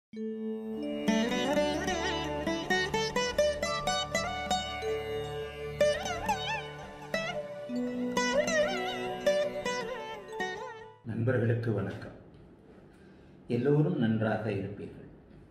நண்பர்களுக்கு வணக்கம் எல்லோரும் நன்றாக இருப்பீர்கள்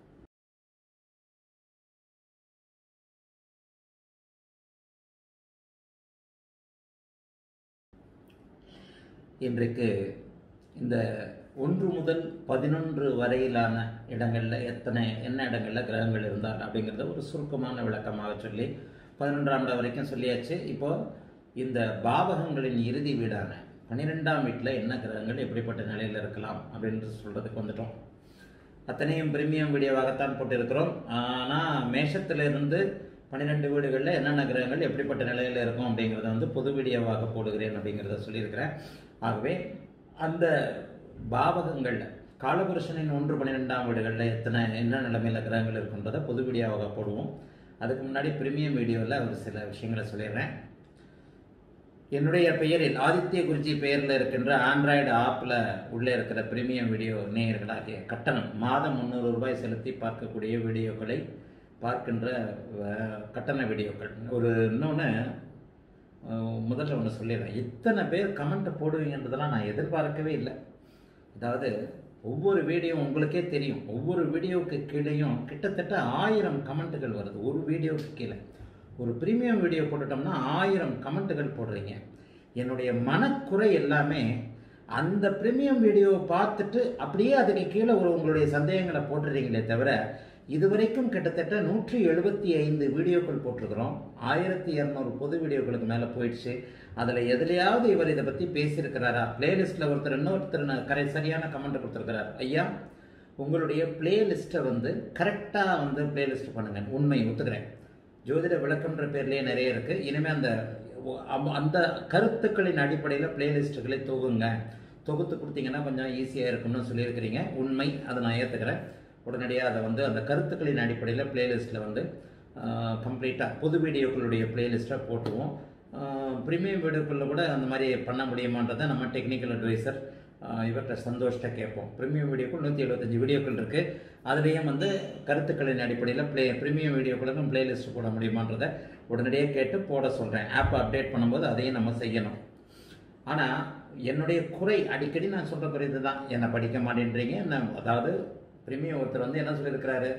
இன்றைக்கு இந்த ஒன்று முதல் பதினொன்று வரையிலான இடங்களில் எத்தனை என்ன இடங்களில் கிரகங்கள் இருந்தால் அப்படிங்கிறத ஒரு சுருக்கமான விளக்கமாக சொல்லி பதினொன்றாம் இடம் வரைக்கும் சொல்லியாச்சு இப்போ இந்த பாவகங்களின் இறுதி வீடான பன்னிரெண்டாம் வீட்டில் என்ன கிரகங்கள் எப்படிப்பட்ட நிலையில் இருக்கலாம் அப்படின்னு சொல்கிறதுக்கு வந்துட்டோம் அத்தனையும் பிரீமியம் வீடியோவாகத்தான் போட்டிருக்கிறோம் ஆனால் மேஷத்திலிருந்து பன்னிரெண்டு வீடுகளில் என்னென்ன கிரகங்கள் எப்படிப்பட்ட நிலையில் இருக்கும் அப்படிங்கிறத வந்து பொது வீடியோவாக போடுகிறேன் அப்படிங்கிறத சொல்லியிருக்கிறேன் ஆகவே அந்த பாவகங்களில் காலபுருஷனின் ஒன்று பன்னிரெண்டாம் வீடுகளில் எத்தனை என்ன நிலைமையில் கிரகங்கள் இருக்குன்றதை பொது வீடியோவாக போடுவோம் அதுக்கு முன்னாடி பிரீமியம் வீடியோவில் ஒரு சில விஷயங்களை சொல்லிடுறேன் என்னுடைய பெயரில் ஆதித்ய குருஜி பெயரில் இருக்கின்ற ஆண்ட்ராய்டு ஆப்பில் உள்ளே இருக்கிற பிரீமியம் வீடியோ நேயர்களாகிய கட்டணம் மாதம் முந்நூறு ரூபாய் செலுத்தி பார்க்கக்கூடிய வீடியோக்களை பார்க்கின்ற அஹ், கட்டண வீடியோக்கள் ஒரு இன்னொன்று முதல்ல ஒன்று சொல்லிடுறேன் இத்தனை பேர் கமெண்ட் போடுவீங்கன்றதெல்லாம் நான் எதிர்பார்க்கவே இல்லை அதாவது ஒவ்வொரு வீடியோ உங்களுக்கே தெரியும் ஒவ்வொரு வீடியோவுக்கு கீழேயும் கிட்டத்தட்ட ஆயிரம் கமெண்ட்டுகள் வருது ஒரு வீடியோவுக்கு கீழே ஒரு ப்ரீமியம் வீடியோ போட்டுட்டோம்னா ஆயிரம் கமெண்ட்டுகள் போடுறீங்க என்னுடைய மனக்குறை எல்லாமே அந்த ப்ரீமியம் வீடியோவை பார்த்துட்டு அப்படியே அதுக்கு கீழே ஒரு உங்களுடைய சந்தேகங்களை போட்டுறீங்களே தவிர இதுவரைக்கும் கிட்டத்தட்ட நூற்றி எழுபத்தி ஐந்து வீடியோக்கள் போட்டிருக்கிறோம் ஆயிரத்தி இரநூறு பொது வீடியோக்களுக்கு மேலே போயிடுச்சு அதில் எதுலையாவது இவர் இதை பற்றி பேசியிருக்கிறாரா பிளேலிஸ்ட்டில் ஒருத்தர் இன்னொருத்தர் ந- கரை சரியான கமெண்ட் கொடுத்துருக்கிறார் ஐயா உங்களுடைய பிளேலிஸ்ட்டை வந்து கரெக்டாக வந்து பிளேலிஸ்ட் பண்ணுங்க உண்மை ஒத்துக்கிறேன் ஜோதிட விளக்கம்ன்ற பேர்லேயே நிறைய இருக்குது இனிமேல் அந்த அம்- அந்த கருத்துக்களின் அடிப்படையில் பிளேலிஸ்ட்டுகளை தொகுங்க தொகுத்து கொடுத்தீங்கன்னா கொஞ்சம் ஈஸியாக இருக்கும்னு சொல்லியிருக்கிறீங்க உண்மை அதை நான் ஏற்றுக்கிறேன் உடனடியாக அதை வந்து அந்த கருத்துக்களின் அடிப்படையில் பிளேலிஸ்ட்டில் வந்து கம்ப்ளீட்டாக பொது வீடியோக்களுடைய பிளேலிஸ்ட்டை போட்டுருவோம் ப்ரீமியம் வீடியோக்களில் கூட அந்த மாதிரி பண்ண முடியுமான்றதை நம்ம டெக்னிக்கல் அட்வைசர் இவர்கிட்ட சந்தோஷ்ட கேட்போம் ப்ரீமியம் வீடியோக்கள் நூற்றி எழுபத்தஞ்சு வீடியோக்கள் இருக்குது அதுலேயும் வந்து கருத்துக்களின் அடிப்படையில் ப்ளே ப்ரீமியம் வீடியோக்களுக்கும் பிளேலிஸ்ட் போட முடியுமான்றதை உடனடியாக கேட்டு போட சொல்கிறேன் ஆப்பை அப்டேட் பண்ணும்போது அதையும் நம்ம செய்யணும் ஆனால் என்னுடைய குறை அடிக்கடி நான் சொல்கிற குறை இதுதான் என்னை படிக்க மாட்டேன்றீங்க என்ன அதாவது ப்ரீமியம் ஒருத்தர் வந்து என்ன சொல்லியிருக்கிறாரு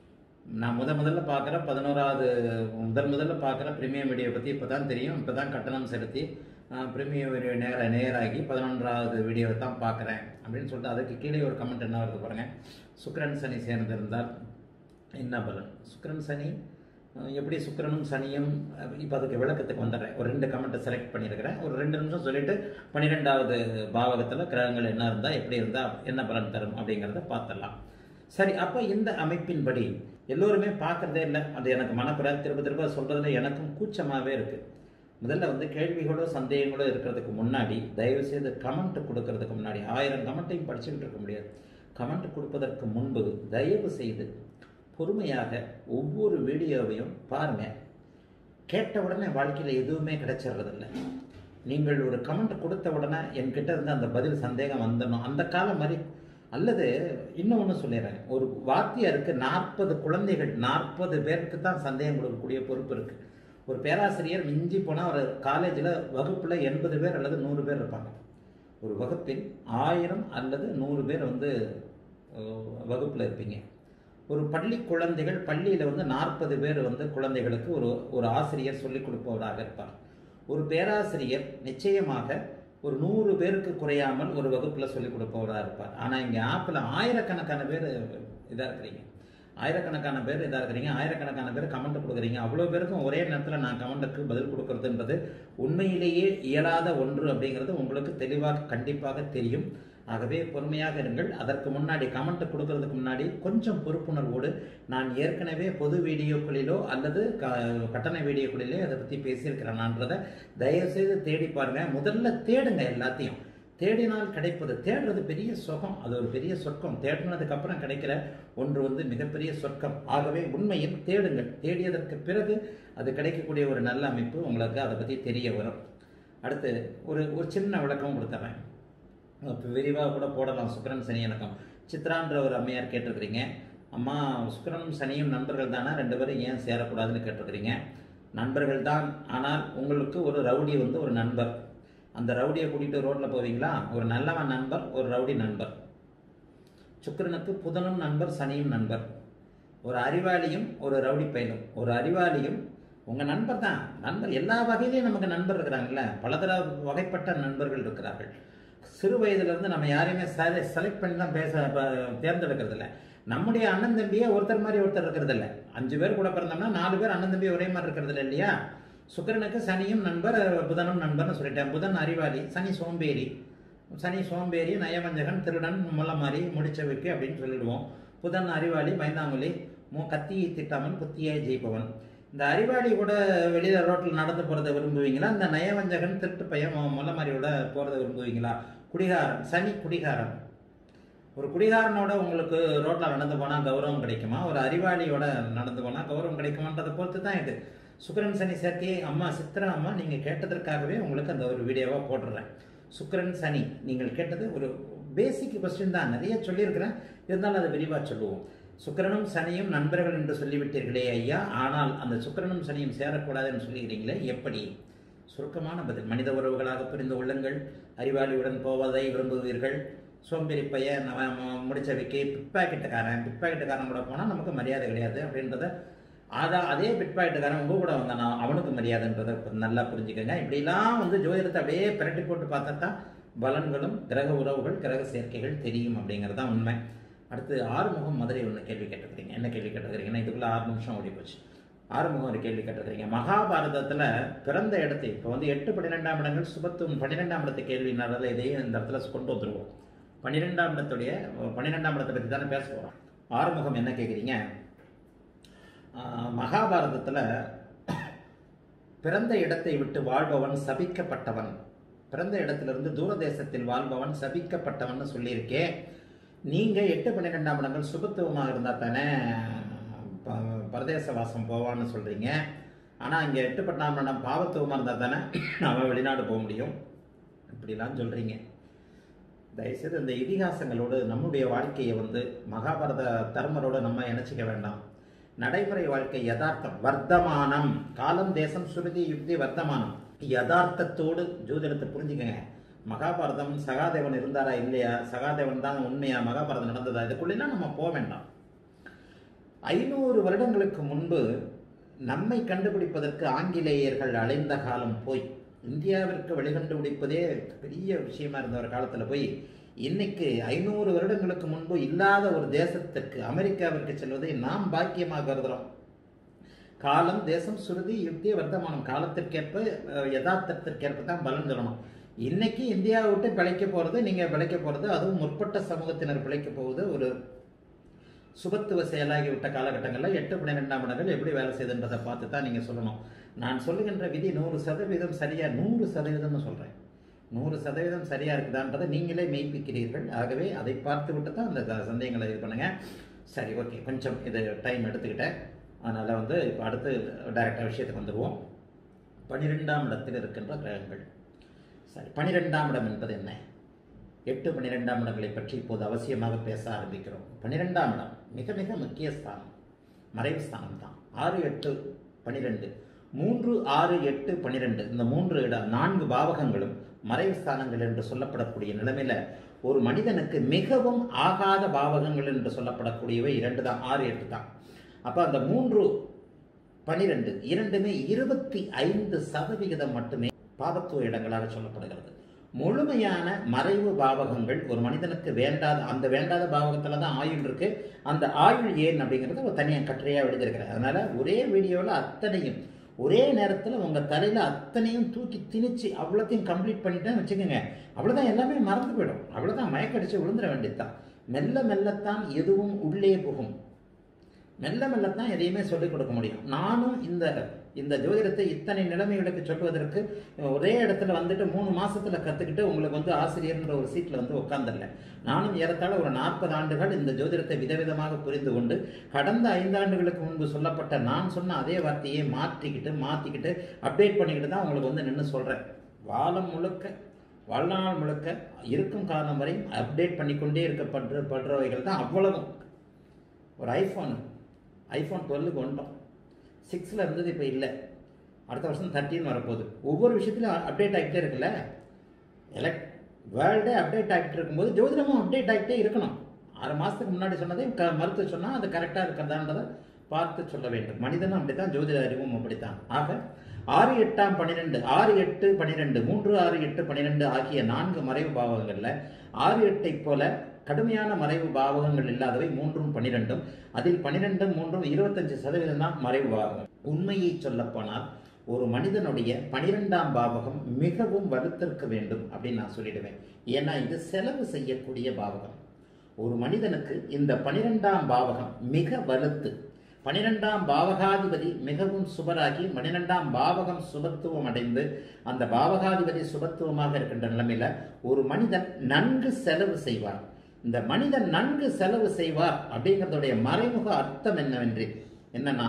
நான் முத முதல்ல பார்க்குற பதினோராவது முதல் முதல்ல பார்க்குற ப்ரீமியம் வீடியோ பற்றி இப்போ தான் தெரியும் இப்போ தான் கட்டணம் செலுத்தி ப்ரீமியம் வீடியோ நேர நேராகி பதினொன்றாவது வீடியோவை தான் பார்க்குறேன் அப்படின்னு சொல்லிட்டு அதுக்கு கீழே ஒரு கமெண்ட் என்ன வருது பாருங்கள் சுக்கிரன் சனி சேர்ந்திருந்தால் என்ன பலன் சுக்கிரன் சனி அஹ், எப்படி சுக்கிரனும் சனியும் இப்போ அதுக்கு விளக்கத்துக்கு வந்துடுறேன் ஒரு ரெண்டு கமெண்ட்டை செலக்ட் பண்ணியிருக்கிறேன் ஒரு ரெண்டு நிமிஷம் சொல்லிட்டு பன்னிரெண்டாவது பாவகத்தில் கிரகங்கள் என்ன இருந்தால் எப்படி இருந்தால் என்ன பலன் தரும் அப்படிங்கிறத பார்த்துடலாம் சரி அப்போ இந்த அமைப்பின்படி எல்லோருமே பார்க்கறதே இல்லை அது எனக்கு மனக்குறை திரும்ப திரும்ப சொல்கிறதுல எனக்கும் கூச்சமாகவே இருக்குது முதல்ல வந்து கேள்விகளோ சந்தேகங்களோ இருக்கிறதுக்கு முன்னாடி தயவு செய்து கமெண்ட் கொடுக்கறதுக்கு முன்னாடி ஆயிரம் கமெண்ட்டையும் படிச்சுக்கிட்டு இருக்க முடியாது கமெண்ட் கொடுப்பதற்கு முன்பு தயவு செய்து பொறுமையாக ஒவ்வொரு வீடியோவையும் பாருங்க கேட்ட உடனே வாழ்க்கையில் எதுவுமே கிடைச்சிடுறதில்ல நீங்கள் ஒரு கமெண்ட் கொடுத்த உடனே என்கிட்ட இருந்து அந்த பதில் சந்தேகம் வந்துடணும் அந்த காலம் மாதிரி அல்லது இன்னொன்று சொல்லிடுறேன் ஒரு வாத்தியாருக்கு நாற்பது குழந்தைகள் நாற்பது பேருக்கு தான் சந்தேகம் கொடுக்கக்கூடிய பொறுப்பு இருக்கு ஒரு பேராசிரியர் மிஞ்சி போனால் ஒரு காலேஜில் வகுப்பில் எண்பது பேர் அல்லது நூறு பேர் இருப்பாங்க ஒரு வகுப்பில் ஆயிரம் அல்லது நூறு பேர் வந்து வகுப்பில் இருப்பீங்க ஒரு பள்ளி குழந்தைகள் பள்ளியில் வந்து நாற்பது பேர் வந்து குழந்தைகளுக்கு ஒரு ஒரு ஆசிரியர் சொல்லிக் கொடுப்பவராக இருப்பார் ஒரு பேராசிரியர் நிச்சயமாக ஒரு நூறு பேருக்கு குறையாமல் ஒரு வகுப்பில் சொல்லிக் கொடுப்பவராக இருப்பார் ஆனால் இங்கே ஆப்பில் ஆயிரக்கணக்கான பேர் இதாக இருக்கிறீங்க ஆயிரக்கணக்கான பேர் இதாக இருக்கிறீங்க ஆயிரக்கணக்கான பேர் கமெண்ட் கொடுக்குறீங்க அவ்வளோ பேருக்கும் ஒரே நேரத்தில் நான் கமெண்ட்டுக்கு பதில் கொடுக்கறதுன்றது உண்மையிலேயே இயலாத ஒன்று அப்படிங்கிறது உங்களுக்கு தெளிவாக கண்டிப்பாக தெரியும் ஆகவே பொறுமையாக இருங்கள் அதற்கு முன்னாடி கமெண்ட் கொடுக்கறதுக்கு முன்னாடி கொஞ்சம் பொறுப்புணர்வோடு நான் ஏற்கனவே பொது வீடியோக்களிலோ அல்லது க கட்டண வீடியோக்களிலோ அதை பற்றி பேசியிருக்கிறேனான்றதை தயவுசெய்து தேடி பாருங்க முதல்ல தேடுங்க எல்லாத்தையும் தேடினால் கிடைப்பது தேடுறது பெரிய சுகம் அது ஒரு பெரிய சொர்க்கம் தேடினதுக்கு அப்புறம் கிடைக்கிற ஒன்று வந்து மிகப்பெரிய சொர்க்கம் ஆகவே உண்மையில் தேடுங்கள் தேடியதற்கு பிறகு அது கிடைக்கக்கூடிய ஒரு நல்ல அமைப்பு உங்களுக்கு அதை பற்றி தெரிய வரும் அடுத்து ஒரு ஒரு சின்ன விளக்கம் கொடுத்துறேன் விரிவாக கூட போடலாம் சுக்கிரன் சனி இணக்கம் சித்ரான்ற ஒரு அம்மையார் கேட்டிருக்கிறீங்க அம்மா சுக்கிரனும் சனியும் நண்பர்கள் தானே ரெண்டு பேரும் ஏன் சேரக்கூடாதுன்னு கேட்டிருக்கிறீங்க நண்பர்கள் தான் ஆனால் உங்களுக்கு ஒரு ரவுடி வந்து ஒரு நண்பர் அந்த ரவுடியை கூட்டிகிட்டு ரோட்டில் போவீங்களா ஒரு நல்லவன் நண்பர் ஒரு ரவுடி நண்பர் சுக்கிரனுக்கு புதனும் நண்பர் சனியும் நண்பர் ஒரு அறிவாளியும் ஒரு ரவுடி பையனும் ஒரு அறிவாளியும் உங்கள் நண்பர் தான் நண்பர் எல்லா வகையிலையும் நமக்கு நண்பர் இருக்கிறாங்கல்ல பலதர வகைப்பட்ட நண்பர்கள் இருக்கிறார்கள் சிறு வயதிலிருந்து நம்ம யாரையுமே செல செலக்ட் பண்ணி தான் பேச ப- தேர்ந்தெடுக்கிறது இல்ல நம்முடைய அண்ணன் தம்பியே ஒருத்தர் மாதிரி ஒருத்தர் இருக்கிறது இல்ல அஞ்சு பேர் கூட பிறந்தோம்னா நாலு பேர் அண்ணன் தம்பி ஒரே மாதிரி இருக்கிறது இல்லை இல்லையா சுக்கிரனுக்கு சனியும் நண்பர் புதனும் நண்பர்னு சொல்லிட்டேன் புதன் அறிவாளி சனி சோம்பேறி சனி சோம்பேறி நயவஞ்சகன் திருடன் முள்ளமாரி முடிச்சவைக்கு அப்படின்னு சொல்லிடுவோம் புதன் அறிவாளி பயந்தாங்குழி மு கத்தியை திட்டாமல் புத்தியாய் ஜெயிப்பவன் இந்த அறிவாளி கூட வெளியில ரோட்டில் நடந்து போறதை விரும்புவீங்களா இந்த நயவஞ்சகன் திருட்டு பையன் மு- முள்ளமாரியோட போறதை விரும்புவீங்களா குடிகாரன் சனி குடிகாரன் ஒரு குடிகாரனோட உங்களுக்கு ரோட்ல நடந்து போனா கௌரவம் கிடைக்குமா ஒரு அறிவாளியோட நடந்து போனா கௌரவம் கிடைக்குமான்றதை பொறுத்து தான் இது சுக்கிரன் சனி சேர்க்கையை அம்மா சித்திரா அம்மா நீங்க கேட்டதற்காகவே உங்களுக்கு அந்த ஒரு வீடியோவா போட்டுடுறேன் சுக்கிரன் சனி நீங்கள் கேட்டது ஒரு பேசிக் கொஸ்டின் தான் நிறைய சொல்லியிருக்கிறேன் இருந்தாலும் அதை விரிவாக சொல்லுவோம் சுக்கிரனும் சனியும் நண்பர்கள் என்று சொல்லிவிட்டீர்களே ஐயா ஆனால் அந்த சுக்கிரனும் சனியும் சேரக்கூடாதுன்னு சொல்லிக்கிறீங்களே எப்படி சுருக்கமான பதில் மனித உறவுகளாக புரிந்து கொள்ளுங்கள் அறிவாளியுடன் போவதை விரும்புவீர்கள் சோம்பேறி பையன் அவன் மு- முடிச்ச வைக்கி பிட்பாக்கெட்டுக்காரன் பிட்பாக்கெட்டுக்காரன் கூட போனால் நமக்கு மரியாதை கிடையாது அப்படின்றத அதான் அதே பிட்பாக்கெட்டுக்காரன் உங்க கூட வந்தானா அவனுக்கு மரியாதைன்றதை இப்ப நல்லா புரிஞ்சுக்கங்க இப்படிலாம் வந்து ஜோதிடத்தை அப்படியே பிரட்டி போட்டு பார்த்தா தான் பலன்களும் கிரக உறவுகள் கிரக சேர்க்கைகள் தெரியும் அப்படிங்கிறது தான் உண்மை அடுத்து ஆறுமுகம் மதுரை ஒன்று கேள்வி கேட்டிருக்கிறீங்க என்ன கேள்வி கேட்டிருக்கிறீங்கன்னா இதுக்குள்ள ஆறு நிமிஷம் ஓடி போச்சு ஆறுமுகம் ஒரு கேள்வி கேட்டிருக்கிறீங்க மகாபாரதத்தில் பிறந்த இடத்தை இப்போ வந்து எட்டு பன்னிரெண்டாம் இடங்கள் சுபத்துவம் பன்னிரெண்டாம் இடத்து கேள்வினால இதையும் இந்த இடத்துல கொண்டு வந்துருவோம் பன்னிரெண்டாம் இடத்துடைய பன்னிரெண்டாம் இடத்தை பற்றி தானே பேச போகிறோம் ஆறுமுகம் என்ன கேட்குறீங்க மகாபாரதத்தில் பிறந்த இடத்தை விட்டு வாழ்பவன் சபிக்கப்பட்டவன் பிறந்த இடத்திலிருந்து தூரதேசத்தில் வாழ்பவன் சபிக்கப்பட்டவன் சொல்லியிருக்கே நீங்க எட்டு பன்னிரெண்டாம் இடங்கள் சுபத்துவமாக இருந்தா தானே ப- பரதேச வாசம் போவான்னு சொல்றீங்க ஆனா இங்க எட்டு பன்னெண்டாம் இடம் பாவத்துவமா இருந்தா தானே அவன் வெளிநாடு போக முடியும் இப்படிலாம் சொல்றீங்க தயவுசெய்து இந்த இதிகாசங்களோடு நம்முடைய வாழ்க்கையை வந்து மகாபாரத தர்மரோடு நம்ம இணைச்சிக்க வேண்டாம் நடைமுறை வாழ்க்கை யதார்த்தம் வர்த்தமானம் காலம் தேசம் சுருதி யுக்தி வர்த்தமானம் யதார்த்தத்தோடு ஜோதிடத்தை புரிஞ்சுக்கங்க மகாபாரதம் சகாதேவன் இருந்தாரா இல்லையா சகாதேவன் தான் உண்மையா மகாபாரதம் நடந்ததா இதுக்குள்ளெல்லாம் நம்ம போக வேண்டாம் ஐநூறு வருடங்களுக்கு முன்பு நம்மை கண்டுபிடிப்பதற்கு ஆங்கிலேயர்கள் அலைந்த காலம் போய் இந்தியாவிற்கு வெளிக்கண்டுபிடிப்பதே பெரிய விஷயமா இருந்த ஒரு காலத்துல போய் இன்னைக்கு ஐநூறு வருடங்களுக்கு முன்பு இல்லாத ஒரு தேசத்திற்கு அமெரிக்காவிற்கு செல்வதை நாம் பாக்கியமாக கருதுறோம் காலம் தேசம் சுருதி யுக்தி வர்த்தமானம் காலத்திற்கேற்ப அஹ், யதார்த்தத்திற்கேற்ப தான் பலன் சொல்லணும் இன்னைக்கு இந்தியாவை விட்டு பிழைக்க போறது நீங்க பிழைக்க போறது அதுவும் முற்பட்ட சமூகத்தினர் பிழைக்க போவது ஒரு சுபத்துவ செயலாகிவிட்ட காலகட்டங்களில் எட்டு பன்னிரெண்டாம் இடங்கள் எப்படி வேலை செய்யுதுன்றதை பார்த்து தான் நீங்கள் சொல்லணும் நான் சொல்லுகின்ற விதி நூறு சதவீதம் சரியா நூறு சதவீதம்னு சொல்கிறேன் நூறு சதவீதம் சரியா இருக்குதான்றதை நீங்களே மெய்ப்பிக்கிறீர்கள் ஆகவே அதை பார்த்து விட்டு தான் அந்த த- சந்தேகங்களை இது பண்ணுங்க சரி ஓகே கொஞ்சம் இது டைம் எடுத்துக்கிட்டேன் அதனால் வந்து இப்போ அடுத்து டைரக்டாக விஷயத்துக்கு வந்துடுவோம் பனிரெண்டாம் இடத்தில் இருக்கின்ற கிரகங்கள் சரி பனிரெண்டாம் இடம் என்பது என்ன எட்டு பன்னிரெண்டாம் இடங்களை பற்றி இப்போது அவசியமாக பேச ஆரம்பிக்கிறோம் பன்னிரெண்டாம் இடம் மிக மிக முக்கிய ஸ்தானம் மறைவு ஸ்தானம் தான் ஆறு எட்டு பன்னிரெண்டு மூன்று ஆறு எட்டு பன்னிரெண்டு இந்த மூன்று இடம் நான்கு பாவகங்களும் மறைவு ஸ்தானங்கள் என்று சொல்லப்படக்கூடிய நிலைமையில ஒரு மனிதனுக்கு மிகவும் ஆகாத பாவகங்கள் என்று சொல்லப்படக்கூடியவை இரண்டு தான் ஆறு எட்டு தான் அப்ப அந்த மூன்று பனிரெண்டு இரண்டுமே இருபத்தி ஐந்து சதவிகிதம் மட்டுமே பாவத்துவ இடங்களாக சொல்லப்படுகிறது முழுமையான மறைவு பாவகங்கள் ஒரு மனிதனுக்கு வேண்டாத அந்த வேண்டாத பாவகத்துல தான் ஆயுள் இருக்கு அந்த ஆயுள் ஏன் அப்படிங்கிறது ஒரு தனியாக கட்டுரையாக எழுதியிருக்கிறேன் அதனால ஒரே வீடியோவில் அத்தனையும் ஒரே நேரத்தில் உங்கள் தலையில் அத்தனையும் தூக்கி திணிச்சு அவ்வளோத்தையும் கம்ப்ளீட் பண்ணிட்டேன்னு வச்சுக்கோங்க அவ்வளோதான் எல்லாமே மறந்து போயிடும் அவ்வளோதான் மயக்கடிச்சு விழுந்துட வேண்டியதுதான் மெல்ல மெல்லத்தான் எதுவும் உள்ளே புகும் மெல்ல மெல்லத்தான் எதையுமே சொல்லிக் கொடுக்க முடியும் நானும் இந்த இந்த ஜோதிடத்தை இத்தனை நிலைமைகளுக்கு சொல்வதற்கு ஒரே இடத்துல வந்துட்டு மூணு மாசத்துல கத்துக்கிட்டு உங்களுக்கு வந்து ஆசிரியர்ன்ற ஒரு சீட்ல வந்து உட்கார்ந்துடல நானும் ஏறத்தாழ ஒரு நாற்பது ஆண்டுகள் இந்த ஜோதிடத்தை விதவிதமாக புரிந்து கொண்டு கடந்த ஐந்தாண்டுகளுக்கு முன்பு சொல்லப்பட்ட நான் சொன்ன அதே வார்த்தையை மாற்றிக்கிட்டு மாத்திக்கிட்டு அப்டேட் பண்ணிக்கிட்டு தான் உங்களுக்கு வந்து நின்று சொல்றேன் வாலம் முழுக்க வாழ்நாள் முழுக்க இருக்கும் காலம் வரை அப்டேட் பண்ணிக்கொண்டே இருக்கப்படுற படுறவைகள் தான் அவ்வளவும் ஒரு ஐஃபோன் ஐஃபோன் டுவெல்லுக்கு வந்துட்டோம் சிக்ஸில் இருந்தது இப்போ இல்லை அடுத்த வருஷம் தேர்ட்டின் வரப்போகுது ஒவ்வொரு விஷயத்துலையும் அப்டேட் ஆகிட்டே இருக்குல்ல எலக்ட் வேர்ல்டே அப்டேட் ஆகிட்டு இருக்கும்போது ஜோதிடமும் அப்டேட் ஆகிட்டே இருக்கணும் ஆறு மாதத்துக்கு முன்னாடி சொன்னதையும் க மறுத்து சொன்னால் அது கரெக்டாக இருக்கிறதான்றதை பார்த்து சொல்ல வேண்டும் மனிதனும் அப்படித்தான் ஜோதிட அறிவும் அப்படித்தான் ஆக ஆறு எட்டாம் பன்னிரெண்டு ஆறு எட்டு பன்னிரெண்டு மூன்று ஆறு எட்டு பன்னிரெண்டு ஆகிய நான்கு மறைவு பாவகங்களில் ஆறு எட்டை போல கடுமையான மறைவு பாவகங்கள் இல்லாதவை மூன்றும் பன்னிரெண்டும் அதில் பன்னிரெண்டும் மூன்றும் இருபத்தஞ்சு சதவீதம் தான் மறைவு பாவகம் உண்மையை சொல்லப்போனால் ஒரு மனிதனுடைய பனிரெண்டாம் பாவகம் மிகவும் வலுத்திருக்க வேண்டும் அப்படின்னு நான் சொல்லிடுவேன் ஏன்னா இது செலவு செய்யக்கூடிய பாவகம் ஒரு மனிதனுக்கு இந்த பனிரெண்டாம் பாவகம் மிக வலுத்து பனிரெண்டாம் பாவகாதிபதி மிகவும் சுபராகி பனிரெண்டாம் பாவகம் சுபத்துவம் அடைந்து அந்த பாவகாதிபதி சுபத்துவமாக இருக்கின்ற நிலைமையில ஒரு மனிதன் நன்கு செலவு செய்வார் இந்த மனிதன் நன்கு செலவு செய்வார் அப்படிங்கிறதுடைய மறைமுக அர்த்தம் என்னவென்று என்னன்னா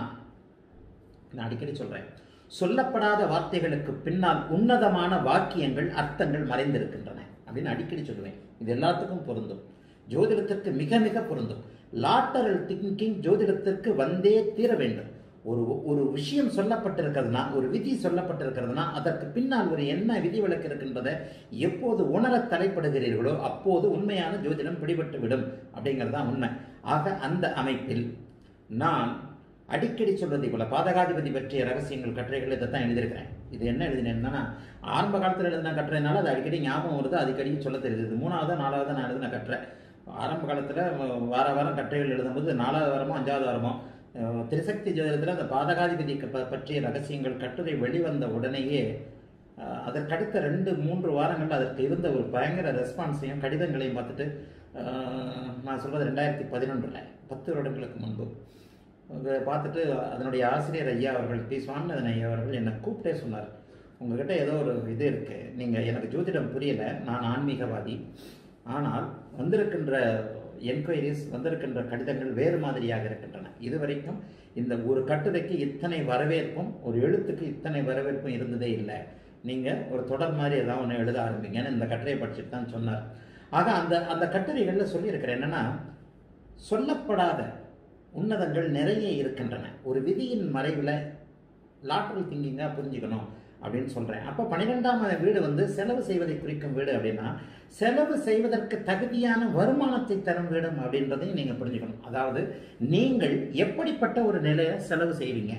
நான் அடிக்கடி சொல்றேன் சொல்லப்படாத வார்த்தைகளுக்கு பின்னால் உன்னதமான வாக்கியங்கள் அர்த்தங்கள் மறைந்திருக்கின்றன அப்படின்னு அடிக்கடி சொல்லுவேன் இது எல்லாத்துக்கும் பொருந்தும் ஜோதிடத்திற்கு மிக மிக பொருந்தும் லாட்டரல் திங்கிங் ஜோதிடத்திற்கு வந்தே தீர வேண்டும் ஒரு ஒரு விஷயம் சொல்லப்பட்டிருக்கிறதுனா ஒரு விதி சொல்லப்பட்டிருக்கிறதுனா அதற்கு பின்னால் ஒரு என்ன விதி விலக்கு இருக்கின்றதை எப்போது உணர தலைப்படுகிறீர்களோ அப்போது உண்மையான ஜோதிடம் பிடிபட்டு விடும் அப்படிங்கிறது தான் உண்மை ஆக அந்த அமைப்பில் நான் அடிக்கடி சொல்வதை போல பாதகாதிபதி பற்றிய ரகசியங்கள் கட்டுரைகள் இதை தான் எழுதியிருக்கிறேன் இது என்ன எழுதினேன்னா ஆரம்ப காலத்தில் எழுதின கட்டுரைனால அது அடிக்கடி ஞாபகம் வருது அடிக்கடி சொல்ல தெரியுது இது மூணாவது நாலாவது நான் எழுதின கட்டுரை ஆரம்ப காலத்தில் வார வாரம் கட்டுரைகள் எழுதும்போது நாலாவது வாரமோ அஞ்சாவது வாரமோ அஹ், திரிசக்தி ஜோதிடத்தில் அந்த பாதகாதிபதி ப- பற்றிய ரகசியங்கள் கட்டுரை வெளிவந்த உடனேயே அஹ், அதற்கடுத்த ரெண்டு மூன்று வாரங்கள் அதற்கு இருந்த ஒரு பயங்கர ரெஸ்பான்ஸையும் கடிதங்களையும் பார்த்துட்டு அஹ், நான் சொல்வது ரெண்டாயிரத்தி பதினொன்றில் பத்து வருடங்களுக்கு முன்பு அதை பார்த்துட்டு அதனுடைய ஆசிரியர் ஐயா அவர்கள் பி சுவாமிநாதன் ஐயா அவர்கள் என்னை கூப்பிட்டே சொன்னார் உங்ககிட்ட ஏதோ ஒரு இது இருக்கு நீங்கள் எனக்கு ஜோதிடம் புரியல நான் ஆன்மீகவாதி ஆனால் வந்திருக்கின்ற என்கொயரிஸ் வந்திருக்கின்ற கடிதங்கள் வேறு மாதிரியாக இருக்கின்றன இதுவரைக்கும் இந்த ஒரு கட்டுரைக்கு இத்தனை வரவேற்பும் ஒரு எழுத்துக்கு இத்தனை வரவேற்பும் இருந்ததே இல்லை நீங்கள் ஒரு தொடர் மாதிரி ஏதாவது ஒன்று எழுத ஆரம்பிங்கன்னு இந்த கட்டுரையை படிச்சுட்டு தான் சொன்னார் ஆக அந்த அந்த கட்டுரைகளில் சொல்லியிருக்கிறேன் என்னன்னா சொல்லப்படாத உன்னதங்கள் நிறைய இருக்கின்றன ஒரு விதியின் மறைவில் லாட்ரல் திங்கிங்காக புரிஞ்சுக்கணும் அப்படின்னு சொல்கிறேன் அப்போ பன்னிரெண்டாம் வீடு வந்து செலவு செய்வதை குறிக்கும் வீடு அப்படின்னா செலவு செய்வதற்கு தகுதியான வருமானத்தை தரும் வீடு அப்படின்றதையும் நீங்கள் புரிஞ்சுக்கணும் அதாவது நீங்கள் எப்படிப்பட்ட ஒரு நிலையை செலவு செய்வீங்க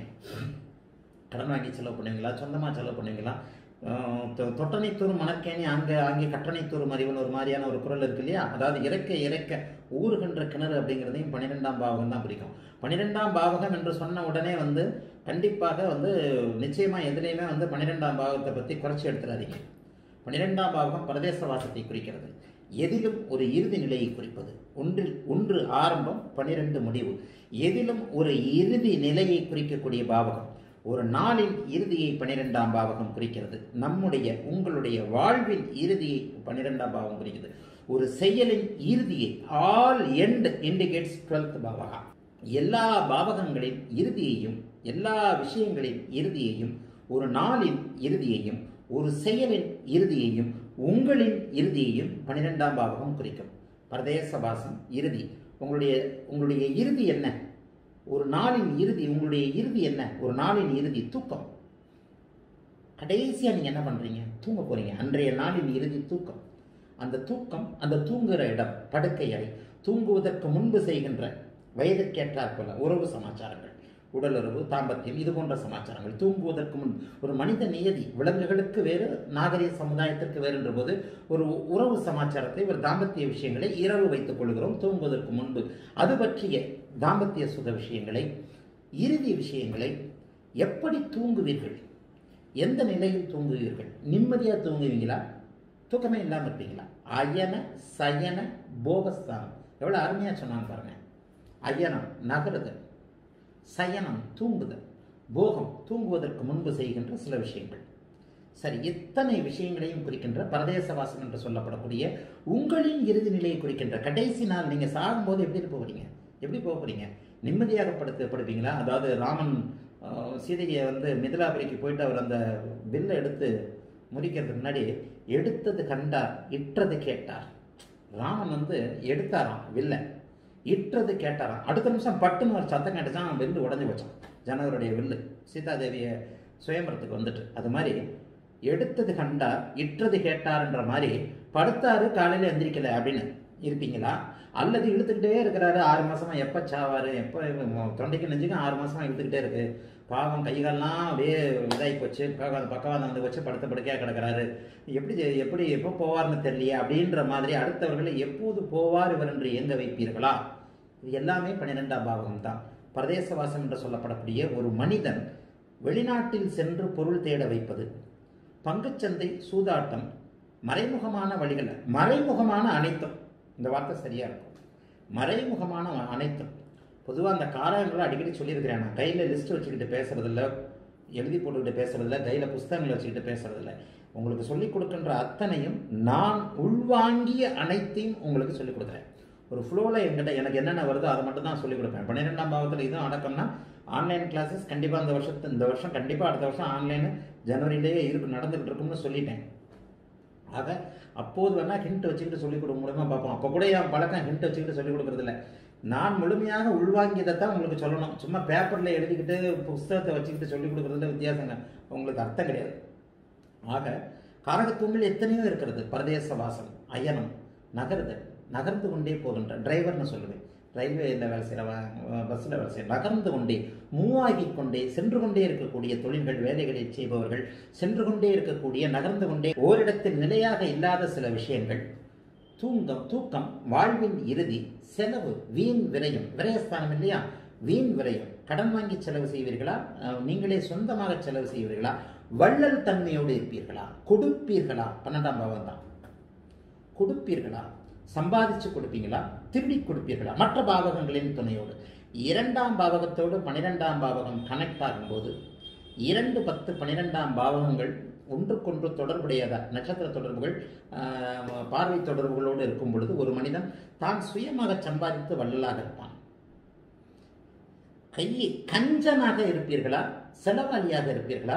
கடன் வாங்கி செலவு பண்ணுவீங்களா சொந்தமாக செலவு பண்ணுவீங்களா ஆஹ் தொ- தொட்டனைத்தூர் மணற்கேணி அங்கே அங்கே கட்டணைத்தூர் மறிவன் ஒரு மாதிரியான ஒரு குரல் இருக்கு இல்லையா அதாவது இறக்க இறக்க ஊறுகின்ற கிணறு அப்படிங்கிறதையும் பன்னிரெண்டாம் பாவகம் தான் பிடிக்கும் பன்னிரெண்டாம் பாவகம் என்று சொன்ன உடனே வந்து கண்டிப்பாக வந்து நிச்சயமா எதுலேயுமே வந்து பன்னிரெண்டாம் பாவகத்தை பற்றி குறைச்சி எடுத்துடாதீங்க பன்னிரெண்டாம் பாவகம் பிரதேச வாசத்தை குறிக்கிறது எதிலும் ஒரு இறுதி நிலையை குறிப்பது ஒன்றில் ஒன்று ஆரம்பம் பன்னிரெண்டு முடிவு எதிலும் ஒரு இறுதி நிலையை குறிக்கக்கூடிய பாவகம் ஒரு நாளின் இறுதியை பன்னிரெண்டாம் பாவகம் குறிக்கிறது நம்முடைய உங்களுடைய வாழ்வின் இறுதியை பன்னிரெண்டாம் பாவகம் குறிக்கிறது ஒரு செயலின் இறுதியை ஆல் எண்ட் இண்டிகேட்ஸ் டுவெல்த் பாவகா எல்லா பாவகங்களின் இறுதியையும் எல்லா விஷயங்களின் இறுதியையும் ஒரு நாளின் இறுதியையும் ஒரு செயலின் இறுதியையும் உங்களின் இறுதியையும் பன்னிரெண்டாம் பாவகம் குறிக்கும் பிரதேசவாசம் இறுதி உங்களுடைய உங்களுடைய இறுதி என்ன ஒரு நாளின் இறுதி உங்களுடைய இறுதி என்ன ஒரு நாளின் இறுதி தூக்கம் கடைசியா நீங்க என்ன பண்றீங்க தூங்க போறீங்க அன்றைய நாளின் இறுதி தூக்கம் அந்த தூக்கம் அந்த தூங்குகிற இடம் படுக்கை அறை தூங்குவதற்கு முன்பு செய்கின்ற வயதுக்கேற்றாற் போல உறவு சமாச்சாரங்கள் உடலுறவு தாம்பத்தியம் இது போன்ற சமாச்சாரங்கள் தூங்குவதற்கு முன் ஒரு மனித நியதி விலங்குகளுக்கு வேறு நாகரிக சமுதாயத்திற்கு வேறு என்ற போது ஒரு உறவு சமாச்சாரத்தை ஒரு தாம்பத்திய விஷயங்களை இரவு வைத்துக் கொள்கிறோம் தூங்குவதற்கு முன்பு அது பற்றிய தாம்பத்திய சுக விஷயங்களை இறுதி விஷயங்களை எப்படி தூங்குவீர்கள் எந்த நிலையில் தூங்குவீர்கள் நிம்மதியாக தூங்குவீங்களா தூக்கமே இல்லாமல் இருப்பீங்களா அயன சயன போகஸ்தானம் எவ்வளோ அருமையாக சொன்னாங்க பாருங்க அயனம் நகருதல் சயனம் தூங்குதல் போகம் தூங்குவதற்கு முன்பு செய்கின்ற சில விஷயங்கள் சரி இத்தனை விஷயங்களையும் குறிக்கின்ற பரதேசவாசம் என்று சொல்லப்படக்கூடிய உங்களின் இறுதி நிலையை குறிக்கின்ற கடைசி நாள் நீங்க சாகும்போது எப்படி இருக்க போறீங்க எப்படி போக போறீங்க நிம்மதியாக படுத்து படுப்பீங்களா அதாவது ராமன் ஆஹ், சீதையை வந்து மிதிலாபுரிக்கு போயிட்டு அவர் அந்த வில்லை எடுத்து முடிக்கிறதுக்கு முன்னாடி எடுத்தது கண்டார் இட்டது கேட்டார் ராமன் வந்து எடுத்தாராம் வில்லை இட்டது கேட்டாராம் அடுத்த நிமிஷம் பட்டுன்னு ஒரு சத்தம் கேட்டுச்சான் வில்லு உடஞ்சி வச்சான் ஜனவருடைய வில்லு சீதாதேவிய சுயம்பரத்துக்கு வந்துட்டு அது மாதிரி எடுத்தது கண்டார் இட்டது கேட்டார்ன்ற மாதிரி படுத்தாரு காலையில எந்திரிக்கல அப்படின்னு இருப்பீங்களா அல்லது இழுத்துக்கிட்டே இருக்கிறாரு ஆறு மாசமா எப்போ சாவாரு எப்போ தொண்டைக்கு நெஞ்சுக்கும் ஆறு மாசமா இழுத்துக்கிட்டே இருக்கு பாவம் கைகாலெல்லாம் அப்படியே இதாகி போச்சு பக்கம் பக்கவாதம் வந்து வச்சு படுத்த படுக்கையாக கிடக்கிறாரு எப்படி ஜெ- எப்படி எப்போ போவார்னு தெரியலையே அப்படின்ற மாதிரி அடுத்தவர்களை எப்போது போவார் இவர் என்று எங்க வைப்பீர்களா இது எல்லாமே பன்னிரெண்டாம் பாவகம் தான் பிரதேசவாசம் என்று சொல்லப்படக்கூடிய ஒரு மனிதன் வெளிநாட்டில் சென்று பொருள் தேட வைப்பது பங்குச்சந்தை சூதாட்டம் மறைமுகமான வழிகள் மறைமுகமான அனைத்தும் இந்த வார்த்தை சரியா இருக்கும் மறைமுகமான அனைத்தும் பொதுவாக அந்த காரங்களை அடிக்கடி சொல்லியிருக்கிறேன் நான் கையில் லிஸ்ட் வச்சுக்கிட்டு பேசுறதில்ல எழுதி போட்டுக்கிட்டு பேசுறதில்ல கையில் புஸ்தகங்கள் வச்சுக்கிட்டு பேசுறதில்ல உங்களுக்கு சொல்லிக் கொடுக்கின்ற அத்தனையும் நான் உள்வாங்கிய அனைத்தையும் உங்களுக்கு சொல்லிக் கொடுக்குறேன் ஒரு ஃப்ளோவில் என்கிட்ட எனக்கு என்னென்ன வருதோ அதை மட்டும் தான் சொல்லிக் கொடுப்பேன் பன்னிரெண்டாம் பாவத்தில் இதுவும் அடக்கம்னா ஆன்லைன் கிளாஸஸ் கண்டிப்பாக இந்த வருஷத்து இந்த வருஷம் கண்டிப்பாக அடுத்த வருஷம் ஆன்லைன் ஜனவரியிலேயே இருக்கு நடந்துகிட்டு இருக்கும்னு சொல்லிட்டேன் ஆக அப்போது வேணா ஹிண்ட் வச்சுக்கிட்டு சொல்லிக் கொடுக்க முடியுமா பார்ப்போம் அப்போ கூட என் பழக்கம் ஹிண்ட் வச்சுக்கிட்டு சொல்லிக் கொடுக்கறதில்ல நான் முழுமையாக உள்வாங்கியதை தான் உங்களுக்கு சொல்லணும் சும்மா பேப்பரில் எழுதிக்கிட்டு புஸ்தகத்தை வச்சுக்கிட்டு சொல்லிக் கொடுக்கறதுல வித்தியாசங்க உங்களுக்கு அர்த்தம் கிடையாது ஆக காரகத்துவங்கள் எத்தனையோ இருக்கிறது பரதேச வாசம் அயனம் நகருதல் நகர்ந்து கொண்டே போகின்ற டிரைவர்னு சொல்லுவேன் ரயில்வேயில் வேலை செய்கிற பஸ்ஸில் வேலை செய்கிற நகர்ந்து கொண்டே மூவாகி கொண்டே சென்று கொண்டே இருக்கக்கூடிய தொழில்கள் வேலைகளை செய்பவர்கள் சென்று கொண்டே இருக்கக்கூடிய நகர்ந்து கொண்டே ஓரிடத்தில் நிலையாக இல்லாத சில விஷயங்கள் தூங்கம் தூக்கம் வாழ்வின் இறுதி செலவு வீண் விரயம் விரயஸ்தானம் இல்லையா வீண் விரயம் கடன் வாங்கி செலவு செய்வீர்களா அஹ், நீங்களே சொந்தமாக செலவு செய்வீர்களா வள்ளல் தன்மையோடு இருப்பீர்களா கொடுப்பீர்களா பன்னெண்டாம் பாவம் தான் கொடுப்பீர்களா சம்பாதிச்சு கொடுப்பீங்களா திருடி கொடுப்பீர்களா மற்ற பாவகங்களின் துணையோடு இரண்டாம் பாவகத்தோடு பன்னிரெண்டாம் பாவகம் கனெக்ட் ஆகும்போது இரண்டு பத்து பன்னிரெண்டாம் பாவகங்கள் ஒன்றுக்கொன்று தொடர்புடையதா நட்சத்திர தொடர்புகள் ஆஹ், பார்வை தொடர்புகளோடு இருக்கும் பொழுது ஒரு மனிதன் தான் சுயமாக சம்பாதித்து வள்ளலாக இருப்பான் கையை கஞ்சனாக இருப்பீர்களா செலவாளியாக இருப்பீர்களா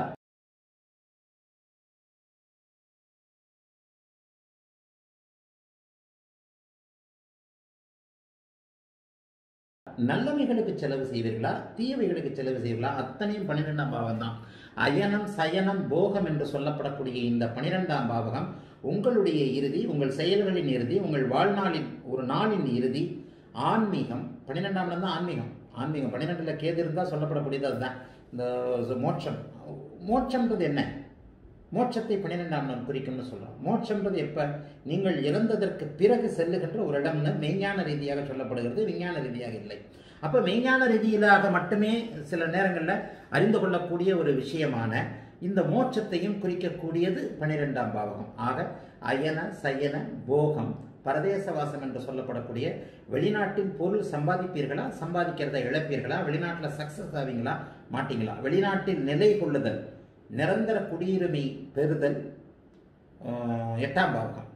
நல்லவைகளுக்கு செலவு செய்வீர்களா தீயவைகளுக்கு செலவு செய்வீர்களா அத்தனையும் பன்னிரெண்டாம் பாவம் தான் அயனம் சயனம் போகம் என்று சொல்லப்படக்கூடிய இந்த பன்னிரெண்டாம் பாவகம் உங்களுடைய இறுதி உங்கள் செயல்களின் இறுதி உங்கள் வாழ்நாளின் ஒரு நாளின் இறுதி ஆன்மீகம் பன்னிரெண்டாம் இடம் தான் ஆன்மீகம் ஆன்மீகம் பன்னிரெண்டுல கேது இருந்தால் சொல்லப்படக்கூடியது அதுதான் இந்த மோட்சம் மோட்சம்ன்றது என்ன மோட்சத்தை பன்னிரெண்டாம் நாள் குறிக்கும்னு சொல்றோம் மோட்சம்ன்றது எப்ப நீங்கள் இறந்ததற்கு பிறகு செல்லுகின்ற ஒரு இடம்னு மெய்ஞான ரீதியாக சொல்லப்படுகிறது விஞ்ஞான ரீதியாக இல்லை அப்ப மெய்ஞான ரீதியிலாக மட்டுமே சில நேரங்களில் அறிந்து கொள்ளக்கூடிய ஒரு விஷயமான இந்த மோட்சத்தையும் குறிக்கக்கூடியது பன்னிரெண்டாம் பாவகம் ஆக அயன சயன போகம் பரதேசவாசம் என்று சொல்லப்படக்கூடிய வெளிநாட்டில் பொருள் சம்பாதிப்பீர்களா சம்பாதிக்கிறதை இழப்பீர்களா வெளிநாட்டில் சக்சஸ் ஆவீங்களா மாட்டீங்களா வெளிநாட்டில் நிலை கொள்ளுதல் நிரந்தர குடியுரிமை பெறுதல் ஆஹ், எட்டாம் பாவகம்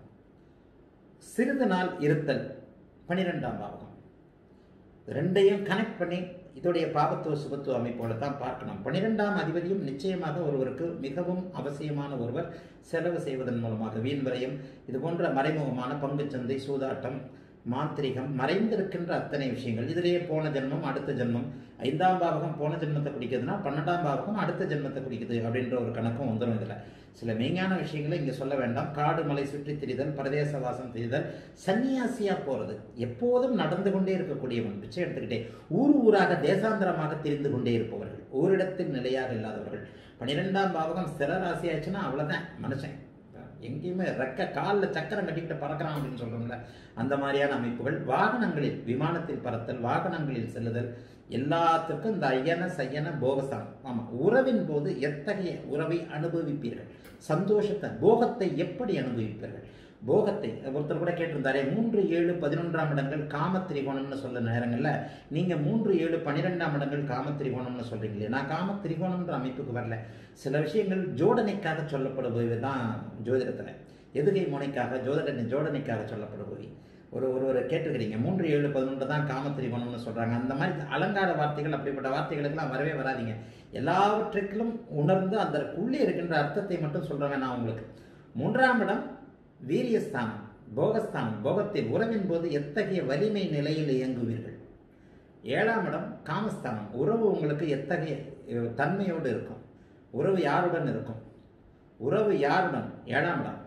சிறிது நாள் இருத்தல் பன்னிரெண்டாம் பாவகம் ரெண்டையும் கனெக்ட் பண்ணி இதோடைய பாவத்துவ சுபத்துவ அமைப்போல தான் பார்க்கணும் பன்னிரெண்டாம் அதிபதியும் நிச்சயமாக ஒருவருக்கு மிகவும் அவசியமான ஒருவர் செலவு செய்வதன் மூலமாக வீண் விரயம் இது போன்ற மறைமுகமான பங்குச்சந்தை சூதாட்டம் மாந்திரிகம் மறைந்திருக்கின்ற அத்தனை விஷயங்கள் இதிலேயே போன ஜென்மம் அடுத்த ஜென்மம் ஐந்தாம் பாவகம் போன ஜென்மத்தை குடிக்குதுன்னா பன்னெண்டாம் பாவகம் அடுத்த ஜென்மத்தை குடிக்குது அப்படின்ற ஒரு கணக்கும் வந்துடும் இதுல சில மெய்ஞான விஷயங்களை இங்க சொல்ல வேண்டாம் காடு மலை சுற்றி திரிதல் பிரதேச வாசம் திரிதல் சன்னியாசியா போறது எப்போதும் நடந்து கொண்டே இருக்கக்கூடியவன் பிச்சை எடுத்துக்கிட்டே ஊர் ஊராக தேசாந்தரமாக திரிந்து கொண்டே இருப்பவர்கள் ஓரிடத்தில் நிலையாக இல்லாதவர்கள் பன்னிரெண்டாம் பாவகம் ஸ்திர ராசி ஆச்சுன்னா அவ்வளவுதான் மனுஷன் எங்கேயுமே ரெக்க காலில் சக்கரம் கட்டிக்கிட்டு பறக்கிறான் அப்படின்னு சொல்றோம்ல அந்த மாதிரியான அமைப்புகள் வாகனங்களில் விமானத்தில் பறத்தல் வாகனங்களில் செல்லுதல் எல்லாத்துக்கும் இந்த ஐயன சையன போகஸ்தானம் ஆமா உறவின் போது எத்தகைய உறவை அனுபவிப்பீர்கள் சந்தோஷத்தை போகத்தை எப்படி அனுபவிப்பீர்கள் போகத்தை ஒருத்தர் கூட கேட்டிருந்தாரே மூன்று ஏழு பதினொன்றாம் இடங்கள் காம திரிகோணம்னு சொல்ல நேரங்கள்ல நீங்க மூன்று ஏழு பன்னிரெண்டாம் இடங்கள் காம திரிகோணம்னு சொல்றீங்களே நான் காம திரிகோணம்ன்ற அமைப்புக்கு வரல சில விஷயங்கள் ஜோடனைக்காக சொல்லப்படுபவை தான் ஜோதிடத்துல எதுகை முனைக்காக ஜோதிட ஜோடனைக்காக சொல்லப்படுபவை ஒரு ஒருவர் கேட்டிருக்கிறீங்க மூன்று ஏழு பதினொன்று தான் காம திரிகோணம்னு சொல்றாங்க அந்த மாதிரி அலங்கார வார்த்தைகள் அப்படிப்பட்ட வார்த்தைகளுக்கெல்லாம் வரவே வராதீங்க எல்லாவற்றுக்கும் உணர்ந்து அதற்குள்ளே இருக்கின்ற அர்த்தத்தை மட்டும் சொல்றேன் நான் உங்களுக்கு மூன்றாம் இடம் வீரியஸ்தானம் போகஸ்தானம் போகத்தில் உறவின் போது எத்தகைய வலிமை நிலையில் இயங்குவீர்கள் ஏழாம் இடம் காமஸ்தானம் உறவு உங்களுக்கு எத்தகைய அஹ், தன்மையோடு இருக்கும் உறவு யாருடன் இருக்கும் உறவு யாருடன் ஏழாம் இடம்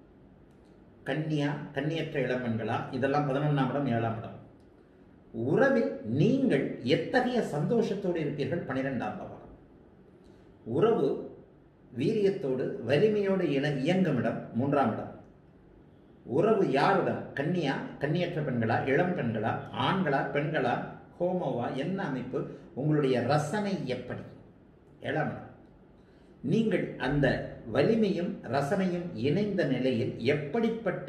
கன்னியா கன்னியற்ற இளம்பெண்களா இதெல்லாம் பதினொன்றாம் இடம் ஏழாம் இடம் உறவில் நீங்கள் எத்தகைய சந்தோஷத்தோடு இருப்பீர்கள் பனிரெண்டாம் பாவம் உறவு வீரியத்தோடு வலிமையோடு இண இயங்கும் இடம் மூன்றாம் இடம் உறவு யாருடன் கன்னியா கன்னியற்ற பெண்களா இளம் பெண்களா ஆண்களா பெண்களா ஹோமோவா என்ன அமைப்பு உங்களுடைய ரசனை எப்படி ஏழாம் இடம் நீங்கள் அந்த வலிமையும் ரசனையும் இணைந்த நிலையில் எப்படிப்பட்ட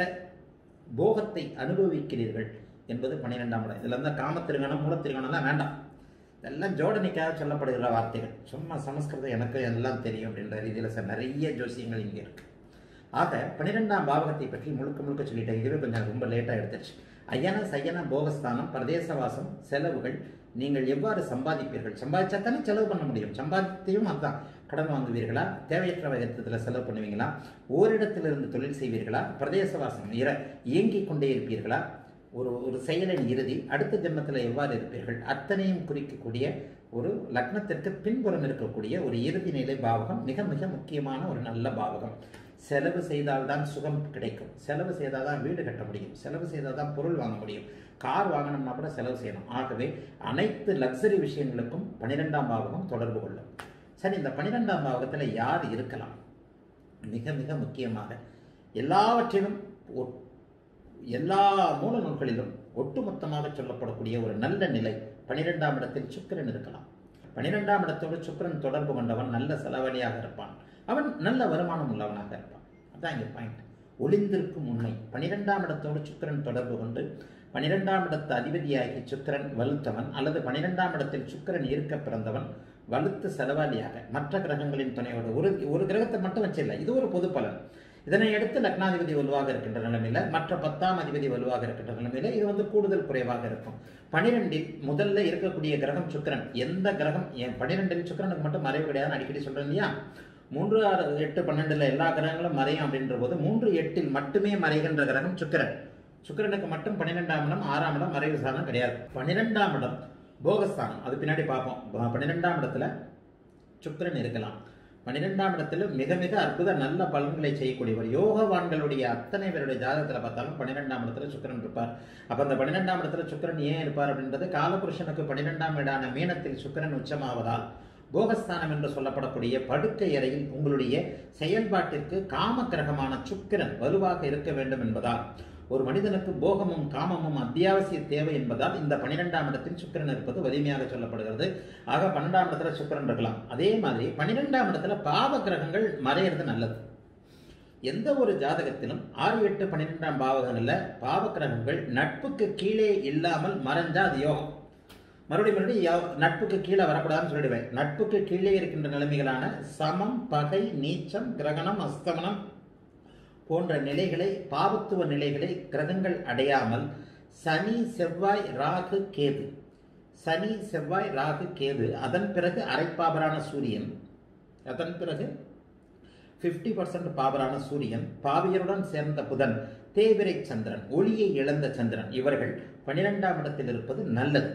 போகத்தை அனுபவிக்கிறீர்கள் என்பது பன்னிரெண்டாம் இடம் இதில் வந்து காமத்திருகணம் மூலத்திருகணம்லாம் வேண்டாம் இதெல்லாம் ஜோடனைக்காக சொல்லப்படுகிற வார்த்தைகள் சும்மா சமஸ்கிருதம் எனக்கு எல்லாம் தெரியும் அப்படின்ற ரீதியில் சார் நிறைய ஜோசியங்கள் இங்கே இருக்கு ஆக பன்னிரெண்டாம் பாவகத்தை பற்றி முழுக்க முழுக்க சொல்லிட்டேன் இதுவே கொஞ்சம் ரொம்ப லேட்டாக எடுத்துருச்சு ஐயன சையன போகஸ்தானம் பிரதேசவாசம் செலவுகள் நீங்கள் எவ்வாறு சம்பாதிப்பீர்கள் சம்பாதிச்சா தானே செலவு பண்ண முடியும் சம்பாதித்தையும் அதுதான் கடன் வாங்குவீர்களா தேவையற்ற விதத்தில் செலவு பண்ணுவீங்களா ஓரிடத்திலிருந்து தொழில் செய்வீர்களா பிரதேசவாசம் இர இயங்கிக் கொண்டே இருப்பீர்களா ஒரு ஒரு செயலின் இறுதி அடுத்த ஜென்மத்தில் எவ்வாறு இருப்பீர்கள் அத்தனையும் குறிக்கக்கூடிய ஒரு லக்னத்திற்கு பின்புறம் இருக்கக்கூடிய ஒரு இறுதி நிலை பாவகம் மிக மிக முக்கியமான ஒரு நல்ல பாவகம் செலவு செய்தால்தான் சுகம் கிடைக்கும் செலவு செய்தால் தான் வீடு கட்ட முடியும் செலவு செய்தால் தான் பொருள் வாங்க முடியும் கார் வாங்கணும்னா கூட செலவு செய்யணும் ஆகவே அனைத்து லக்ஸரி விஷயங்களுக்கும் பன்னிரெண்டாம் பாவகம் தொடர்பு கொள்ளும் சரி இந்த பன்னிரெண்டாம் பாவகத்தில் யார் இருக்கலாம் மிக மிக முக்கியமாக எல்லாவற்றிலும் ஒ- எல்லா மூல நூல்களிலும் ஒட்டுமொத்தமாக சொல்லப்படக்கூடிய ஒரு நல்ல நிலை பனிரெண்டாம் இடத்தில் சுக்கிரன் இருக்கலாம் பனிரெண்டாம் இடத்தோடு சுக்கிரன் தொடர்பு கொண்டவன் நல்ல செலவழியாக இருப்பான் அவன் நல்ல வருமானம் உள்ளவனாக இருப்பான் அதான் இங்கே பாயிண்ட் ஒளிந்திருக்கும் உண்மை பனிரெண்டாம் இடத்தோடு சுக்கிரன் தொடர்பு கொண்டு பனிரெண்டாம் இடத்து அதிபதியாகி சுக்கிரன் வலுத்தவன் அல்லது பனிரெண்டாம் இடத்தில் சுக்கிரன் இருக்க பிறந்தவன் வலுத்து செலவாளியாக மற்ற கிரகங்களின் துணையோடு ஒரு ஒரு கிரகத்தை மட்டும் வச்சில்லை இது ஒரு பொது பலன் இதனை அடுத்து லக்னாதிபதி வலுவாக இருக்கின்ற நிலைமையில மற்ற பத்தாம் அதிபதி வலுவாக இருக்கின்ற நிலைமையில இது வந்து கூடுதல் குறைவாக இருக்கும் பனிரெண்டில் முதல்ல இருக்கக்கூடிய கிரகம் சுக்கிரன் எந்த கிரகம் என் பனிரெண்டில் சுக்கிரனுக்கு மட்டும் மறைவு கிடையாதுன்னு அடிக்கடி சொல்றேன் இல்லையா மூன்று ஆறு எட்டு பன்னெண்டுல எல்லா கிரகங்களும் மறையும் அப்படின்ற போது மூன்று எட்டில் மட்டுமே மறைகின்ற கிரகம் சுக்கிரன் சுக்கிரனுக்கு மட்டும் பன்னிரெண்டாம் இடம் ஆறாம் இடம் மறைவு சாதனம் கிடையாது பன்னிரெண்டாம் இடம் போகஸ்தானம் அது பின்னாடி பார்ப்போம் ப- பன்னிரெண்டாம் இடத்துல சுக்கிரன் இருக்கலாம் பன்னிரெண்டாம் இடத்துல மிக மிக அற்புத நல்ல பலன்களை செய்யக்கூடியவர் யோகவான்களுடைய அத்தனை பேருடைய ஜாதகத்தில் பார்த்தாலும் பன்னிரெண்டாம் இடத்துல சுக்கிரன் இருப்பார் அப்ப அந்த பன்னிரெண்டாம் இடத்துல சுக்கிரன் ஏன் இருப்பார் அப்படின்றது காலபுருஷனுக்கு பன்னிரெண்டாம் இடான மீனத்தில் சுக்கிரன் உச்சமாவதால் போகஸ்தானம் என்று சொல்லப்படக்கூடிய படுக்கை அறையில் உங்களுடைய செயல்பாட்டிற்கு காம கிரகமான சுக்கிரன் வலுவாக இருக்க வேண்டும் என்பதால் ஒரு மனிதனுக்கு போகமும் காமமும் அத்தியாவசிய தேவை என்பதால் இந்த பன்னிரெண்டாம் இடத்தில் சுக்கிரன் இருப்பது வலிமையாக சொல்லப்படுகிறது ஆக பன்னெண்டாம் இடத்துல சுக்கிரன் இருக்கலாம் அதே மாதிரி பன்னிரெண்டாம் இடத்துல பாவ கிரகங்கள் மறையிறது நல்லது எந்த ஒரு ஜாதகத்திலும் ஆறு எட்டு பன்னிரெண்டாம் பாவகங்களில் பாவ கிரகங்கள் நட்புக்கு கீழே இல்லாமல் மறைஞ்சா அது யோகம் மறுபடியும் மறுபடியும் யா- நட்புக்கு கீழே வரக்கூடாதுன்னு சொல்லிடுவேன் நட்புக்கு கீழே இருக்கின்ற நிலைமைகளான சமம் பகை நீச்சம் கிரகணம் அஸ்தமனம் போன்ற நிலைகளை பாவத்துவ நிலைகளை கிரகங்கள் அடையாமல் சனி செவ்வாய் ராகு கேது சனி செவ்வாய் ராகு கேது அதன் பிறகு அரைப்பாபரான சூரியன் அதன் பிறகு 50% பர்சன்ட் பாபரான சூரியன் பாவியருடன் சேர்ந்த புதன் தேவிரை சந்திரன் ஒளியை இழந்த சந்திரன் இவர்கள் பன்னிரெண்டாம் இடத்தில் இருப்பது நல்லது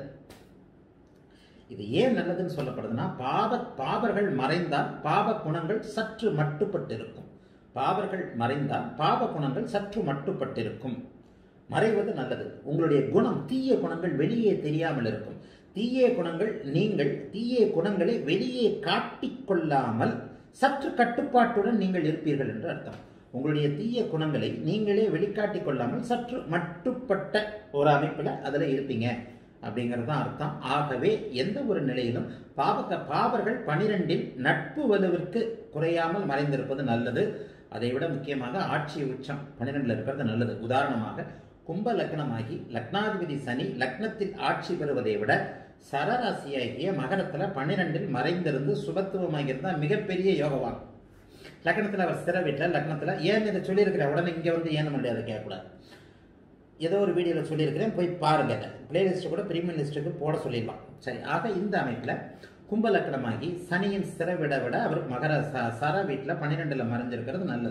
இது ஏன் நல்லதுன்னு சொல்லப்படுதுன்னா பாவ பாவர்கள் மறைந்தால் பாவ குணங்கள் சற்று மட்டுப்பட்டிருக்கும் பாவர்கள் மறைந்தால் பாவ குணங்கள் சற்று மட்டுப்பட்டிருக்கும் மறைவது நல்லது உங்களுடைய குணம் தீய குணங்கள் வெளியே தெரியாமல் இருக்கும் தீய குணங்கள் நீங்கள் தீய குணங்களை வெளியே காட்டிக்கொள்ளாமல் சற்று கட்டுப்பாட்டுடன் நீங்கள் இருப்பீர்கள் என்று அர்த்தம் உங்களுடைய தீய குணங்களை நீங்களே வெளிக்காட்டிக் கொள்ளாமல் சற்று மட்டுப்பட்ட ஒரு அமைப்பில் அதில் இருப்பீங்க அப்படிங்கிறது தான் அர்த்தம் ஆகவே எந்த ஒரு நிலையிலும் பாவக பாவர்கள் பனிரெண்டில் நட்பு வலுவிற்கு குறையாமல் மறைந்திருப்பது நல்லது அதை விட முக்கியமாக ஆட்சி உச்சம் பன்னிரெண்டில் இருக்கிறது நல்லது உதாரணமாக கும்ப லக்னமாகி லக்னாதிபதி சனி லக்னத்தில் ஆட்சி பெறுவதை விட சரராசியாகிய மகரத்துல பன்னிரெண்டில் மறைந்திருந்து சுபத்துவமாக இருந்தால் மிகப்பெரிய யோகவான் லக்னத்தில் அவர் ஸ்திர வீட்டில் லக்னத்தில் ஏன் இதை சொல்லியிருக்கிறேன் உடனே இங்கே வந்து ஏன் முடியாது கேட்கக்கூடாது ஏதோ ஒரு வீடியோவில் சொல்லியிருக்கிறேன் போய் பாருங்க பிளேலிஸ்ட்டு கூட ப்ரீமியம் லிஸ்ட்டுக்கு போட சொல்லிடலாம் சரி ஆக இந்த அமைப்பில் கும்பலக்கணமாகி சனியின் சிற விட விட அவர் மகர ச சர வீட்டில் பன்னிரெண்டில் மறைஞ்சிருக்கிறது நல்லது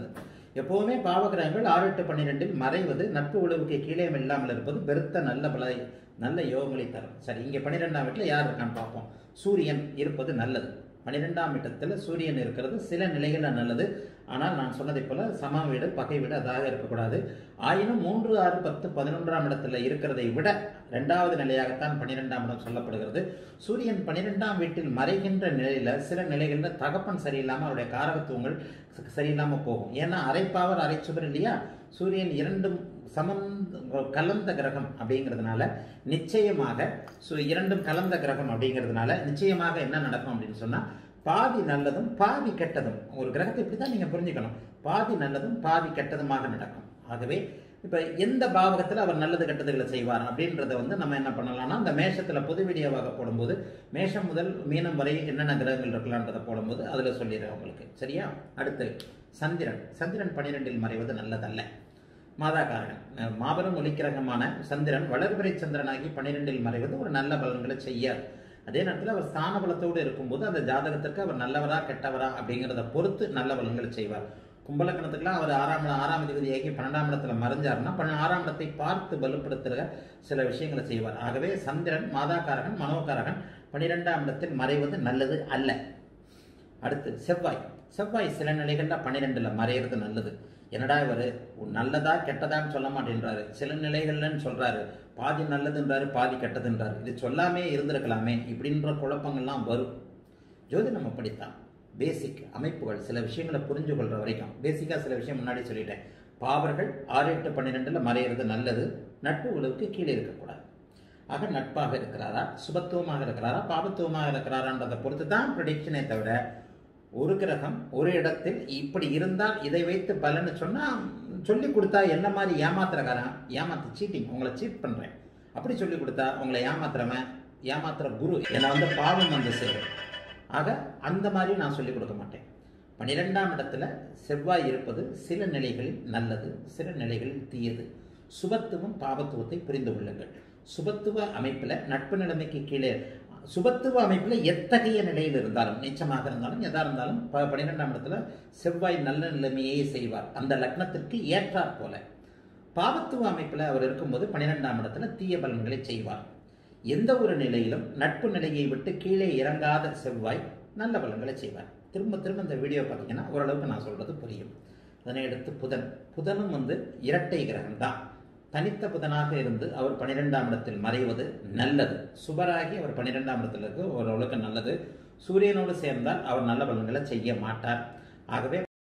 எப்போவுமே பாவகிரகங்கள் ஆறு எட்டு பன்னிரெண்டில் மறைவது நட்பு உழவுக்கு கீழே இல்லாமல் இருப்பது பெருத்த நல்ல பல நல்ல யோகங்களை தரும் சரி இங்கே பன்னிரெண்டாம் வீட்டில் யார் இருக்கான்னு பார்ப்போம் சூரியன் இருப்பது நல்லது பன்னிரெண்டாம் இடத்துல சூரியன் இருக்கிறது சில நிலைகளில் நல்லது ஆனால் நான் சொன்னதைப் போல சம வீடு பகை வீடு அதாக இருக்கக்கூடாது ஆயினும் மூன்று ஆறு பத்து பதினொன்றாம் இடத்துல இருக்கிறதை விட இரண்டாவது நிலையாகத்தான் பன்னிரெண்டாம் இடம் சொல்லப்படுகிறது சூரியன் பன்னிரெண்டாம் வீட்டில் மறைகின்ற நிலையில சில நிலைகளில் தகப்பன் சரியில்லாமல் அவருடைய காரகத்துவங்கள் ச- சரியில்லாம போகும் ஏன்னா அரைப்பாவர் அரைச்சுவர் இல்லையா சூரியன் இரண்டும் சமம் கலந்த கிரகம் அப்படிங்கிறதுனால நிச்சயமாக சு- இரண்டும் கலந்த கிரகம் அப்படிங்கிறதுனால நிச்சயமாக என்ன நடக்கும் அப்படின்னு சொன்னா பாதி நல்லதும் பாதி கெட்டதும் ஒரு கிரகத்தை இப்படி தான் நீங்கள் புரிஞ்சுக்கணும் பாதி நல்லதும் பாதி கெட்டதுமாக நடக்கும் ஆகவே இப்போ எந்த பாவகத்தில் அவர் நல்லது கெட்டதுகளை செய்வார் அப்படின்றத வந்து நம்ம என்ன பண்ணலாம்னா அந்த மேஷத்தில் பொது வீடியோவாக போடும்போது மேஷம் முதல் மீனம் வரை என்னென்ன கிரகங்கள் இருக்கலான்றதை போடும்போது அதில் சொல்லிடுறேன் உங்களுக்கு சரியா அடுத்து சந்திரன் சந்திரன் பன்னிரெண்டில் மறைவது நல்லதல்ல மாதாகாரகன் அஹ் மாபெரும் ஒளிக்கிரகமான சந்திரன் வளர்பிறை சந்திரனாகி பன்னிரெண்டில் மறைவது ஒரு நல்ல பலன்களை செய்யார் அதே நேரத்தில் அவர் ஸ்தான பலத்தோடு இருக்கும்போது அந்த ஜாதகத்திற்கு அவர் நல்லவரா கெட்டவரா அப்படிங்கிறத பொறுத்து நல்ல பலன்களை செய்வார் கும்பலக்கணத்துக்குலாம் அவர் ஆறாம் இடம் ஆறாம் அதிபதியாகி பன்னெண்டாம் இடத்துல மறைஞ்சாருன்னா பன்ன ஆறாம் இடத்தை பார்த்து பலப்படுத்துகிற சில விஷயங்களை செய்வார் ஆகவே சந்திரன் மாதாகாரகன் மனோகாரகன் பன்னிரெண்டாம் இடத்தில் மறைவது நல்லது அல்ல அடுத்து செவ்வாய் செவ்வாய் சில நிலைகளில் பன்னிரெண்டில் மறையிறது நல்லது என்னடா இவர் நல்லதா கெட்டதான்னு சொல்ல மாட்டேன்றாரு சில நிலைகள்லன்னு சொல்றாரு பாதி நல்லதுன்றாரு பாதி கெட்டதுன்றாரு இது சொல்லாமே இருந்திருக்கலாமே இப்படின்ற குழப்பங்கள்லாம் வரும் ஜோதிடம் அப்படித்தான் பேசிக் அமைப்புகள் சில விஷயங்களை புரிஞ்சு கொள்ற வரைக்கும் பேசிக்காக சில விஷயம் முன்னாடி சொல்லிட்டேன் பாவர்கள் ஆறு எட்டு பன்னிரெண்டில் மறையிறது நல்லது நட்பு உழவுக்கு கீழே இருக்கக்கூடாது ஆக நட்பாக இருக்கிறாரா சுபத்துவமாக இருக்கிறாரா பாபத்துவமாக இருக்கிறாரான்றதை பொறுத்து தான் ப்ரடிக்ஷனே தவிர ஒரு கிரகம் ஒரு இடத்தில் இப்படி இருந்தால் இதை வைத்து பலன்னு சொன்னா சொல்லி கொடுத்தா என்ன மாதிரி ஏமாத்துறக்காரன் ஏமாத்து சீட்டிங் உங்களை சீட் பண்றேன் அப்படி சொல்லி கொடுத்தா உங்களை ஏமாத்துறவன் ஏமாத்துற குரு என்னை வந்து பாவம் வந்து சேரும் ஆக அந்த மாதிரி நான் சொல்லி கொடுக்க மாட்டேன் பன்னிரெண்டாம் இடத்துல செவ்வாய் இருப்பது சில நிலைகளில் நல்லது சில நிலைகளில் தீயது சுபத்துவம் பாபத்துவத்தை புரிந்து கொள்ளுங்கள் சுபத்துவ அமைப்பில் நட்பு நிலைமைக்கு கீழே சுபத்துவ அமைப்பில் எத்தகைய நிலையில் இருந்தாலும் நீச்சமாக இருந்தாலும் எதா இருந்தாலும் ப- பன்னிரெண்டாம் இடத்துல செவ்வாய் நல்ல நிலைமையே செய்வார் அந்த லக்னத்திற்கு ஏற்றாற் போல பாவத்துவ அமைப்பில் அவர் இருக்கும்போது பன்னிரெண்டாம் இடத்துல தீய பலன்களை செய்வார் எந்த ஒரு நிலையிலும் நட்பு நிலையை விட்டு கீழே இறங்காத செவ்வாய் நல்ல பலன்களை செய்வார் திரும்ப திரும்ப இந்த வீடியோ பார்த்தீங்கன்னா ஓரளவுக்கு நான் சொல்றது புரியும் அதனை அடுத்து புதன் புதனும் வந்து இரட்டை கிரகம் தான் தனித்த புதனாக இருந்து அவர் பன்னிரெண்டாம் இடத்தில் மறைவது நல்லது சுபராகி அவர் பன்னிரெண்டாம் இடத்தில் இருக்கு ஓரளவுக்கு நல்லது சூரியனோடு சேர்ந்தால் அவர் நல்ல பலன்களை செய்ய மாட்டார் ஆகவே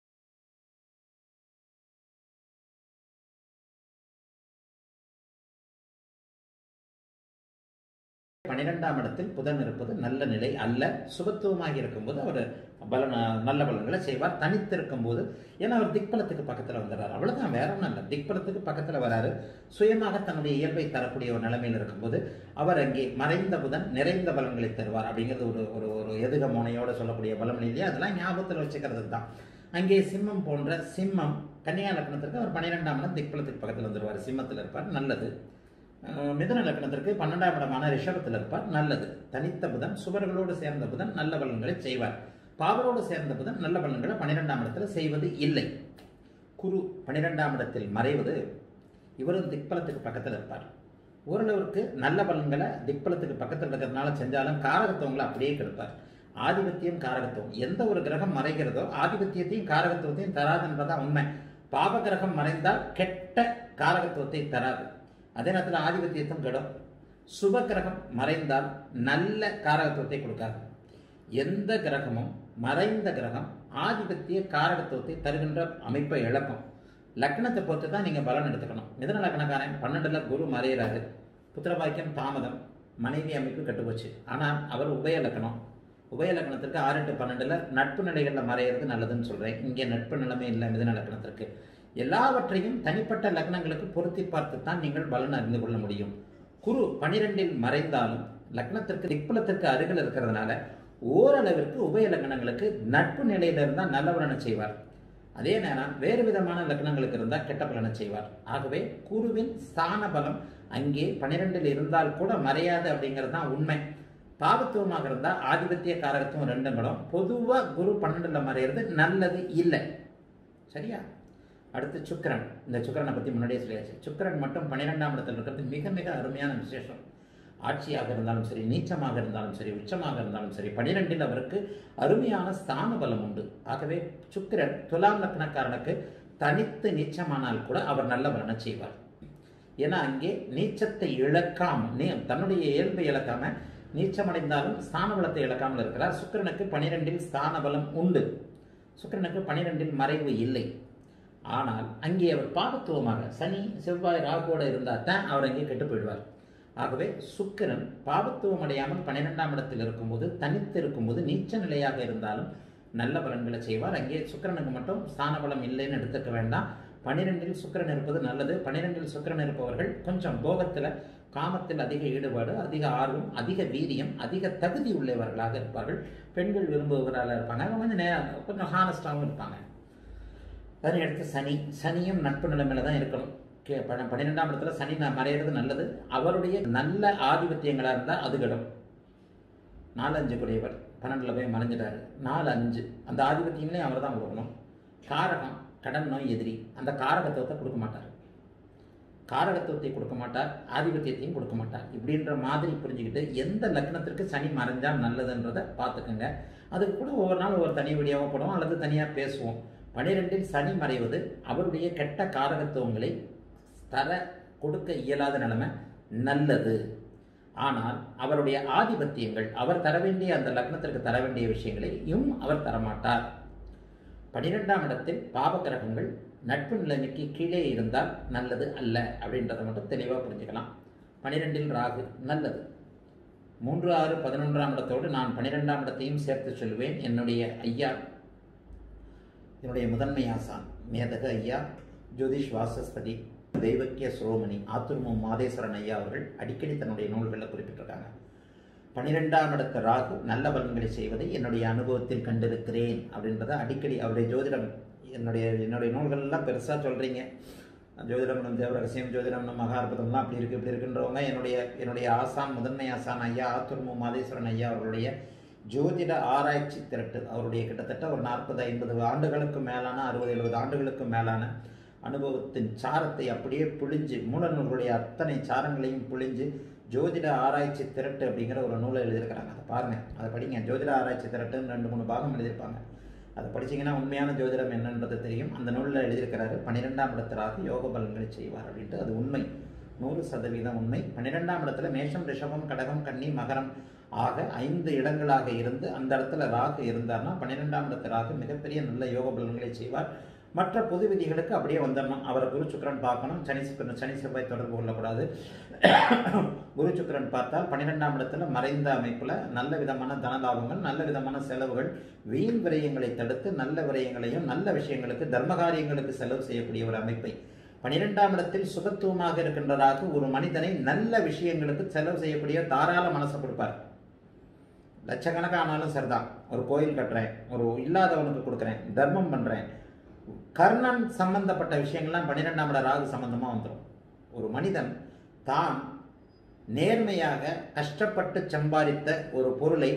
பன்னிரெண்டாம் இடத்தில் புதன் இருப்பது நல்ல நிலை அல்ல சுபத்துவமாக இருக்கும்போது அவர் பலன நல்ல பலன்களை செய்வார் தனித்து இருக்கும்போது ஏன்னா அவர் திக்பலத்துக்கு பக்கத்தில் வந்துடுறாரு அவ்வளவுதான் வேற ஒன்றும் இல்லை திக்பலத்துக்கு பக்கத்தில் வராரு சுயமாக தன்னுடைய இயல்பை தரக்கூடிய ஒரு நிலைமையில் இருக்கும்போது அவர் அங்கே மறைந்த புதன் நிறைந்த பலன்களை தருவார் அப்படிங்கிறது ஒரு ஒரு ஒரு எதுக மோனையோட சொல்லக்கூடிய பலம் இல்லையா அதெல்லாம் ஞாபகத்தில் வச்சுக்கிறது தான் அங்கே சிம்மம் போன்ற சிம்மம் கன்னியா லக்னத்திற்கு அவர் பன்னிரெண்டாம் இடம் திக்பலத்துக்கு பக்கத்தில் வந்துடுவார் சிம்மத்தில் இருப்பார் நல்லது அஹ் மிதுன லக்னத்திற்கு பன்னெண்டாம் இடமான ரிஷபத்தில் இருப்பார் நல்லது தனித்த புதன் சுவர்களோடு சேர்ந்த புதன் நல்ல பலன்களை செய்வார் பாவரோடு சேர்ந்த புதன் நல்ல பலன்களை பன்னிரெண்டாம் இடத்துல செய்வது இல்லை குரு பன்னிரெண்டாம் இடத்தில் மறைவது இவரும் திக்பலத்துக்கு பக்கத்தில் இருப்பார் ஓரளவிற்கு நல்ல பலன்களை திக்பலத்துக்கு பக்கத்தில் இருக்கிறதுனால செஞ்சாலும் காரகத்துவங்களை அப்படியே கெடுப்பார் ஆதிபத்தியம் காரகத்துவம் எந்த ஒரு கிரகம் மறைகிறதோ ஆதிபத்தியத்தையும் காரகத்துவத்தையும் தராதுன்றதான் உண்மை பாவ கிரகம் மறைந்தால் கெட்ட காரகத்துவத்தை தராது அதே நேரத்தில் ஆதிபத்தியத்தும் கெடும் சுப கிரகம் மறைந்தால் நல்ல காரகத்துவத்தை கொடுக்காது எந்த கிரகமும் மறைந்த கிரகம் ஆதிபத்திய காரகத்துவத்தை தருகின்ற அமைப்பை இழக்கும் லக்னத்தை பொறுத்து தான் நீங்கள் பலன் எடுத்துக்கணும் மிதன லக்னக்காரன் பன்னெண்டுல குரு மறையிறாரு புத்திரபாக்கியம் தாமதம் மனைவி அமைப்பு கட்டுப்போச்சு ஆனால் அவர் உபய லக்னம் உபய லக்னத்திற்கு ஆறு எட்டு பன்னெண்டுல நட்பு நிலைகளில் மறையிறது நல்லதுன்னு சொல்றேன் இங்கே நட்பு நிலைமை இல்லை மிதன லக்னத்திற்கு எல்லாவற்றையும் தனிப்பட்ட லக்னங்களுக்கு பொருத்தி பார்த்து தான் நீங்கள் பலன் அறிந்து கொள்ள முடியும் குரு பனிரெண்டில் மறைந்தாலும் லக்னத்திற்கு திக்பலத்திற்கு அருகில் இருக்கிறதுனால ஓரளவிற்கு உபய லக்னங்களுக்கு நட்பு நிலையில இருந்தால் நல்ல பலனை செய்வார் அதே நேரம் வேறு விதமான லக்னங்களுக்கு இருந்தால் கெட்ட பலனை செய்வார் ஆகவே குருவின் ஸ்தான பலம் அங்கே பனிரெண்டில் இருந்தால் கூட மறையாது அப்படிங்கிறது தான் உண்மை பாவத்துவமாக இருந்தால் ஆதிபத்திய காரகத்துவம் ரெண்டுங்களும் பொதுவாக குரு பன்னெண்டுல மறையிறது நல்லது இல்லை சரியா அடுத்து சுக்கிரன் இந்த சுக்கிரனை பற்றி முன்னாடியே சொல்லியாச்சு சுக்கிரன் மட்டும் பன்னிரெண்டாம் இடத்துல இருக்கிறது மிக மிக அருமையான விசேஷம் ஆட்சியாக இருந்தாலும் சரி நீச்சமாக இருந்தாலும் சரி உச்சமாக இருந்தாலும் சரி பனிரெண்டில் அவருக்கு அருமையான ஸ்தான பலம் உண்டு ஆகவே சுக்கிரன் துலாம் லக்னக்காரனுக்கு தனித்து நீச்சமானால் கூட அவர் நல்ல பலனை செய்வார் ஏன்னா அங்கே நீச்சத்தை இழக்காம நீ தன்னுடைய இயல்பை இழக்காம நீச்சமடைந்தாலும் ஸ்தான பலத்தை இழக்காமல் இருக்கிறார் சுக்கிரனுக்கு பனிரெண்டில் ஸ்தான பலம் உண்டு சுக்கிரனுக்கு பனிரெண்டில் மறைவு இல்லை ஆனால் அங்கே அவர் பாபத்துவமாக சனி செவ்வாய் ராகுவோடு இருந்தால் தான் அவர் அங்கே கெட்டு போயிடுவார் ஆகவே சுக்கிரன் பாவத்துவம் அடையாமல் பன்னிரெண்டாம் இடத்தில் இருக்கும்போது தனித்து இருக்கும்போது நீச்ச நிலையாக இருந்தாலும் நல்ல பலன்களை செய்வார் அங்கே சுக்கிரனுக்கு மட்டும் ஸ்தான பலம் இல்லைன்னு எடுத்துக்க வேண்டாம் பனிரெண்டில் சுக்கிரன் இருப்பது நல்லது பனிரெண்டில் சுக்கிரன் இருப்பவர்கள் கொஞ்சம் போகத்தில் காமத்தில் அதிக ஈடுபாடு அதிக ஆர்வம் அதிக வீரியம் அதிக தகுதி உள்ளவர்களாக இருப்பார்கள் பெண்கள் விரும்புகிறவர்களாக இருப்பாங்க அவங்க கொஞ்சம் நே கொஞ்சம் ஹானஸ்டாகவும் இருப்பாங்க அதனை அடுத்து சனி சனியும் நட்பு நிலைமையில தான் இருக்கணும் கே- பன்ன- பன்னிரெண்டாம் இடத்துல சனி நான் மறையிறது நல்லது அவருடைய நல்ல ஆதிபத்தியங்களாக இருந்தால் அது கெடும் நாலு அஞ்சு குடையவர் பன்னெண்டில் போய் மறைஞ்சிட்டாரு நாலு அஞ்சு அந்த ஆதிபத்தியங்களையும் அவர் தான் கொடுக்கணும் காரகம் கடன் நோய் எதிரி அந்த காரகத்துவத்தை கொடுக்க மாட்டார் காரகத்துவத்தை கொடுக்க மாட்டார் ஆதிபத்தியத்தையும் கொடுக்க மாட்டார் இப்படின்ற மாதிரி புரிஞ்சுக்கிட்டு எந்த லக்னத்திற்கு சனி மறைஞ்சால் நல்லதுன்றதை பார்த்துக்கோங்க அதுக்கு கூட ஒவ்வொரு நாள் ஒவ்வொரு தனி வீடியோவாக போடுவோம் அல்லது தனியாக பேசுவோம் பனிரெண்டில் சனி மறைவது அவருடைய கெட்ட காரகத்துவங்களை தர கொடுக்க இயலாத நிலைமை நல்லது ஆனால் அவருடைய ஆதிபத்தியங்கள் அவர் தர வேண்டிய அந்த லக்னத்திற்கு தர வேண்டிய விஷயங்களையும் அவர் தரமாட்டார் பனிரெண்டாம் இடத்தில் பாவகிரகங்கள் நட்பு நிலைமைக்கு கீழே இருந்தால் நல்லது அல்ல அப்படின்றத மட்டும் தெளிவாக புரிஞ்சுக்கலாம் பனிரெண்டில் ராகு நல்லது மூன்று ஆறு பதினொன்றாம் இடத்தோடு நான் பனிரெண்டாம் இடத்தையும் சேர்த்து சொல்லுவேன் என்னுடைய ஐயா என்னுடைய முதன்மை ஆசான் மேதக ஐயா ஜோதிஷ் வாசஸ்பதி தெய்வக்கிய சுரோமணி ஆத்துர்மு மாதேஸ்வரன் ஐயா அவர்கள் அடிக்கடி தன்னுடைய நூல்களில் குறிப்பிட்டிருக்காங்க பனிரெண்டாம் இடத்த ராகு நல்ல பலன்களை செய்வதை என்னுடைய அனுபவத்தில் கண்டிருக்கிறேன் அப்படின்றத அடிக்கடி அவருடைய ஜோதிடம் என்னுடைய என்னுடைய நூல்கள்லாம் பெருசாக சொல்கிறீங்க ஜோதிடம் தேவரகசியம் ஜோதிடம் மகார்பதம்லாம் அப்படி இருக்கு இப்படி இருக்குன்றவங்க என்னுடைய என்னுடைய ஆசான் முதன்மை ஆசான் ஐயா ஆத்துர்மு மாதேஸ்வரன் ஐயா அவர்களுடைய ஜோதிட ஆராய்ச்சி திரட்டு அவருடைய கிட்டத்தட்ட ஒரு நாற்பது ஐம்பது ஆண்டுகளுக்கு மேலான அறுபது எழுபது ஆண்டுகளுக்கு மேலான அனுபவத்தின் சாரத்தை அப்படியே புழிஞ்சு மூலநூல்களுடைய அத்தனை சாரங்களையும் புழிஞ்சு ஜோதிட ஆராய்ச்சி திரட்டு அப்படிங்கிற ஒரு நூலை எழுதியிருக்கிறாங்க அதை பாருங்கள் அதை படிங்க ஜோதிட ஆராய்ச்சி திரட்டுன்னு ரெண்டு மூணு பாகம் எழுதியிருப்பாங்க அதை படிச்சீங்கன்னா உண்மையான ஜோதிடம் என்னன்றது தெரியும் அந்த நூலில் எழுதியிருக்கிறாரு பன்னிரெண்டாம் இடத்திலாக யோக பலன்களை செய்வார் அப்படின்ட்டு அது உண்மை நூறு சதவீதம் உண்மை பன்னிரெண்டாம் இடத்துல மேஷம் ரிஷபம் கடகம் கன்னி மகரம் ஆக ஐந்து இடங்களாக இருந்து அந்த இடத்துல ராகு இருந்தார்னா பன்னிரெண்டாம் இடத்து ராகு மிகப்பெரிய நல்ல யோக பலன்களை செய்வார் மற்ற பொது விதிகளுக்கு அப்படியே வந்துடணும் அவரை குரு சுக்கிரன் பார்க்கணும் சனி சுக்கிரன் சனி செவ்வாய் தொடர்பு கொள்ளக்கூடாது குரு சுக்கிரன் பார்த்தால் பன்னிரெண்டாம் இடத்துல மறைந்த அமைப்புல நல்ல விதமான தனலாபங்கள் நல்ல விதமான செலவுகள் வீண் விரயங்களை தடுத்து நல்ல விரயங்களையும் நல்ல விஷயங்களுக்கு தர்ம காரியங்களுக்கு செலவு செய்யக்கூடிய ஒரு அமைப்பை பனிரெண்டாம் இடத்தில் சுபத்துவமாக இருக்கின்றதாக ஒரு மனிதனை நல்ல விஷயங்களுக்கு செலவு செய்யக்கூடிய தாராள மனசை கொடுப்பார் லட்சக்கணக்கானாலும் சரிதான் ஒரு கோயில் கட்டுறேன் ஒரு இல்லாதவனுக்கு கொடுக்குறேன் தர்மம் பண்றேன் கர்ணன் சம்பந்தப்பட்ட விஷயங்கள்லாம் பன்னிரெண்டாம் இட ராகு சம்பந்தமா வந்துடும் ஒரு மனிதன் தான் நேர்மையாக கஷ்டப்பட்டு சம்பாதித்த ஒரு பொருளை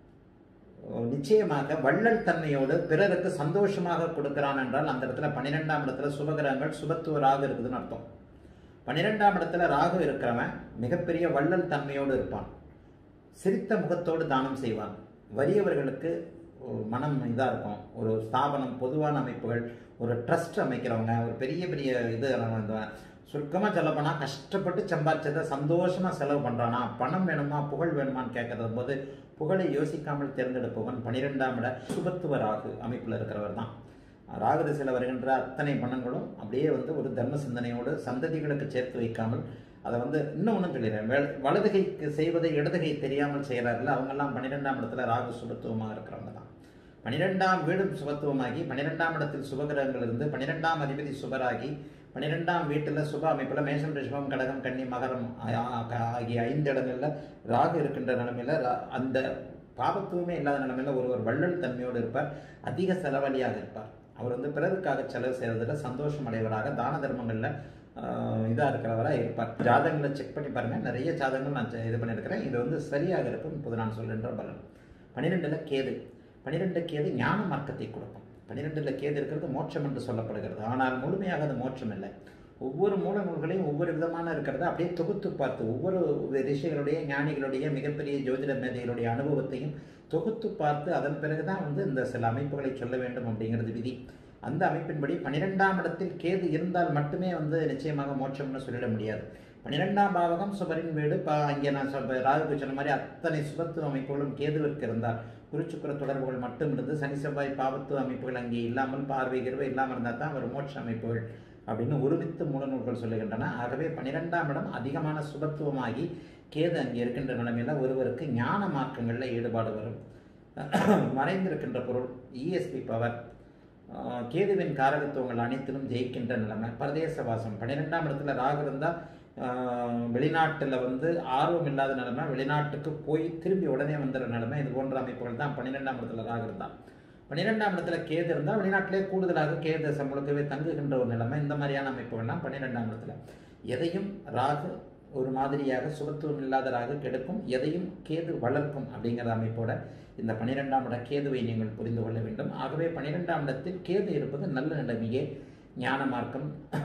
நிச்சயமாக வள்ளல் தன்மையோடு பிறருக்கு சந்தோஷமாக கொடுக்கிறான் என்றால் அந்த இடத்துல பன்னிரெண்டாம் இடத்துல சுபகிரகங்கள் சுபத்துவ ராகு இருக்குதுன்னு அர்த்தம் பன்னிரெண்டாம் இடத்துல ராகு இருக்கிறவன் மிகப்பெரிய வள்ளல் தன்மையோடு இருப்பான் சிரித்த முகத்தோடு தானம் செய்வான் வறியவர்களுக்கு ஒரு மனம் இதாக இருக்கும் ஒரு ஸ்தாபனம் பொதுவான அமைப்புகள் ஒரு ட்ரஸ்ட் அமைக்கிறவங்க ஒரு பெரிய பெரிய இது சுருக்கமாக சொல்லப்போனால் கஷ்டப்பட்டு சம்பாதிச்சதை சந்தோஷமாக செலவு பண்ணுறானா பணம் வேணுமா புகழ் வேணுமான்னு கேட்கறது போது புகழை யோசிக்காமல் தேர்ந்தெடுப்பவன் பனிரெண்டாம் இட சுபத்துவ ராகு அமைப்பில் இருக்கிறவர் தான் ராகு திசையில் வருகின்ற அத்தனை பணங்களும் அப்படியே வந்து ஒரு தர்ம சிந்தனையோடு சந்ததிகளுக்கு சேர்த்து வைக்காமல் அதை வந்து இன்னும் ஒன்றும் சொல்லிடுறேன் வலதுகைக்கு செய்வதை இடதுகை தெரியாமல் செய்கிறார்கள் அவங்கெல்லாம் பன்னிரெண்டாம் இடத்துல ராகு சுபத்துவமாக இருக்கிறவங்க தான் பன்னிரெண்டாம் வீடும் சுபத்துவமாகி பன்னிரெண்டாம் இடத்தில் சுபகிரகங்கள் இருந்து பன்னிரெண்டாம் அதிபதி சுபராகி பன்னிரெண்டாம் வீட்டில் சுப அமைப்பில் மேஷம் ரிஷபம் கடகம் கன்னி மகரம் ஆகிய ஐந்து இடங்களில் ராகு இருக்கின்ற நிலைமையில் அந்த பாபத்துவமே இல்லாத நிலைமையில் ஒருவர் வள்ளல் தன்மையோடு இருப்பார் அதிக செலவழியாக இருப்பார் அவர் வந்து பிறருக்காக செலவு செய்வதில் சந்தோஷம் அடைவராக தான தர்மங்களில் இதாக இருக்கிறவராக இருப்பார் ஜாதகங்களை செக் பண்ணி பாருங்கள் நிறைய ஜாதகங்கள் நான் இது பண்ணியிருக்கிறேன் இது வந்து சரியாக இருக்கும் இப்போது நான் சொல்கின்ற பலன் பன்னிரெண்டில் கேது பன்னிரெண்டு கேது ஞான மார்க்கத்தை கொடுக்கும் பன்னிரெண்டில் கேது இருக்கிறது மோட்சம் என்று சொல்லப்படுகிறது ஆனால் முழுமையாக அது மோட்சம் இல்லை ஒவ்வொரு மூல நூல்களையும் ஒவ்வொரு விதமான இருக்கிறத அப்படியே தொகுத்து பார்த்து ஒவ்வொரு ரிஷிகளுடைய ஞானிகளுடைய மிகப்பெரிய ஜோதிட மேதைகளுடைய அனுபவத்தையும் தொகுத்து பார்த்து அதன் பிறகுதான் வந்து இந்த சில அமைப்புகளை சொல்ல வேண்டும் அப்படிங்கிறது விதி அந்த அமைப்பின்படி பன்னிரெண்டாம் இடத்தில் கேது இருந்தால் மட்டுமே வந்து நிச்சயமாக மோட்சம்னு சொல்லிட முடியாது பன்னிரெண்டாம் பாவகம் சுபரின் வீடு பா அங்கே நான் சொல் ராகுக்கு சொன்ன மாதிரி அத்தனை சுபத்துவ அமைப்புகளும் கேதுவிற்கு இருந்தால் குருச்சுக்குர தொடர்புகள் மட்டும் இருந்து சனி செவ்வாய் பாவத்துவ அமைப்புகள் அங்கே இல்லாமல் பார்வை கிருவை இல்லாமல் இருந்தால் தான் ஒரு மோட்ச அமைப்புகள் அப்படின்னு ஒருமித்து மூலநூல்கள் சொல்லுகின்றன ஆகவே பன்னிரெண்டாம் இடம் அதிகமான சுபத்துவமாகி கேது அங்கே இருக்கின்ற நிலைமையில ஒருவருக்கு ஞான மார்க்கங்களில் ஈடுபாடு வரும் மறைந்திருக்கின்ற பொருள் இஎஸ்பி பவர் கேதுவின் காரகத்துவங்கள் அனைத்திலும் ஜெயிக்கின்ற நிலைமை பரதேச வாசம் பன்னிரெண்டாம் இடத்துல ராகு இருந்தால் வெளிநாட்டில் வந்து ஆர்வம் இல்லாத நிலைமை வெளிநாட்டுக்கு போய் திரும்பி உடனே வந்துடுற நிலைமை இது போன்ற அமைப்புகள் தான் பன்னிரெண்டாம் இடத்துல ராகு இருந்தால் பன்னிரெண்டாம் இடத்துல கேது இருந்தால் வெளிநாட்டிலே கூடுதலாக கேது தசை முழுக்கவே தங்குகின்ற ஒரு நிலைமை இந்த மாதிரியான அமைப்புகள்லாம் பன்னிரெண்டாம் இடத்துல எதையும் ராகு ஒரு மாதிரியாக சுபத்துவம் இல்லாத ராகு கெடுக்கும் எதையும் கேது வளர்க்கும் அப்படிங்கிற அமைப்போட இந்த பன்னிரெண்டாம் இட கேதுவை நீங்கள் புரிந்து கொள்ள வேண்டும் ஆகவே பன்னிரெண்டாம் இடத்தில் கேது இருப்பது நல்ல நிலைமையே ஞான மார்க்கம்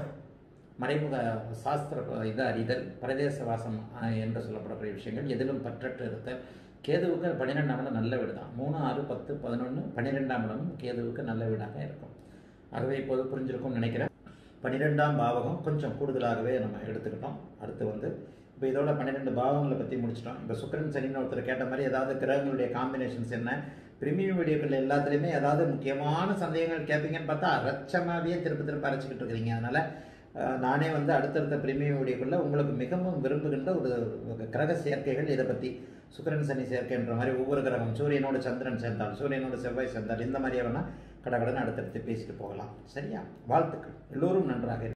மறைமுக சாஸ்திர இது அறிதல் பிரதேச வாசம் என்று சொல்லப்படக்கூடிய விஷயங்கள் எதிலும் பற்றற்று இருத்தல் கேதுவுக்கு பன்னிரெண்டாம் இடம் நல்ல வீடு தான் மூணு ஆறு பத்து பதினொன்று பன்னிரெண்டாம் இடமும் கேதுவுக்கு நல்ல வீடாக இருக்கும் ஆகவே இப்போது புரிஞ்சிருக்கும்னு நினைக்கிறேன் பன்னிரெண்டாம் பாவகம் கொஞ்சம் கூடுதலாகவே நம்ம எடுத்துக்கிட்டோம் அடுத்து வந்து இப்போ இதோட பன்னிரெண்டு பாவங்களை பற்றி முடிச்சிட்டோம் இப்போ சுக்கரன் சனின்னு ஒருத்தர் கேட்ட மாதிரி ஏதாவது கிரகங்களுடைய காம்பினேஷன்ஸ் என்ன பிரிமியம் வீடியோக்கள் எல்லாத்துலேயுமே ஏதாவது முக்கியமான சந்தேகங்கள் கேட்பீங்கன்னு பார்த்தா அரைச்சமாகவே திருப்பி திருப்பி அரைச்சிக்கிட்டு இருக்கிறீங்க அதனால் நானே வந்து அடுத்தடுத்த பிரிமியம் வீடியோக்களில் உங்களுக்கு மிகவும் விரும்புகின்ற ஒரு கிரக சேர்க்கைகள் இதை பற்றி சுக்கரன் சனி சேர்க்கைன்ற மாதிரி ஒவ்வொரு கிரகம் சூரியனோடு சந்திரன் சேர்ந்தால் சூரியனோடு செவ்வாய் சேர்ந்தால் இந்த மாதிரியே வேணால் கடகடன்னு அடுத்தடுத்து பேசிட்டு போகலாம் சரியா வாழ்த்துக்கள் எல்லோரும் நன்றாக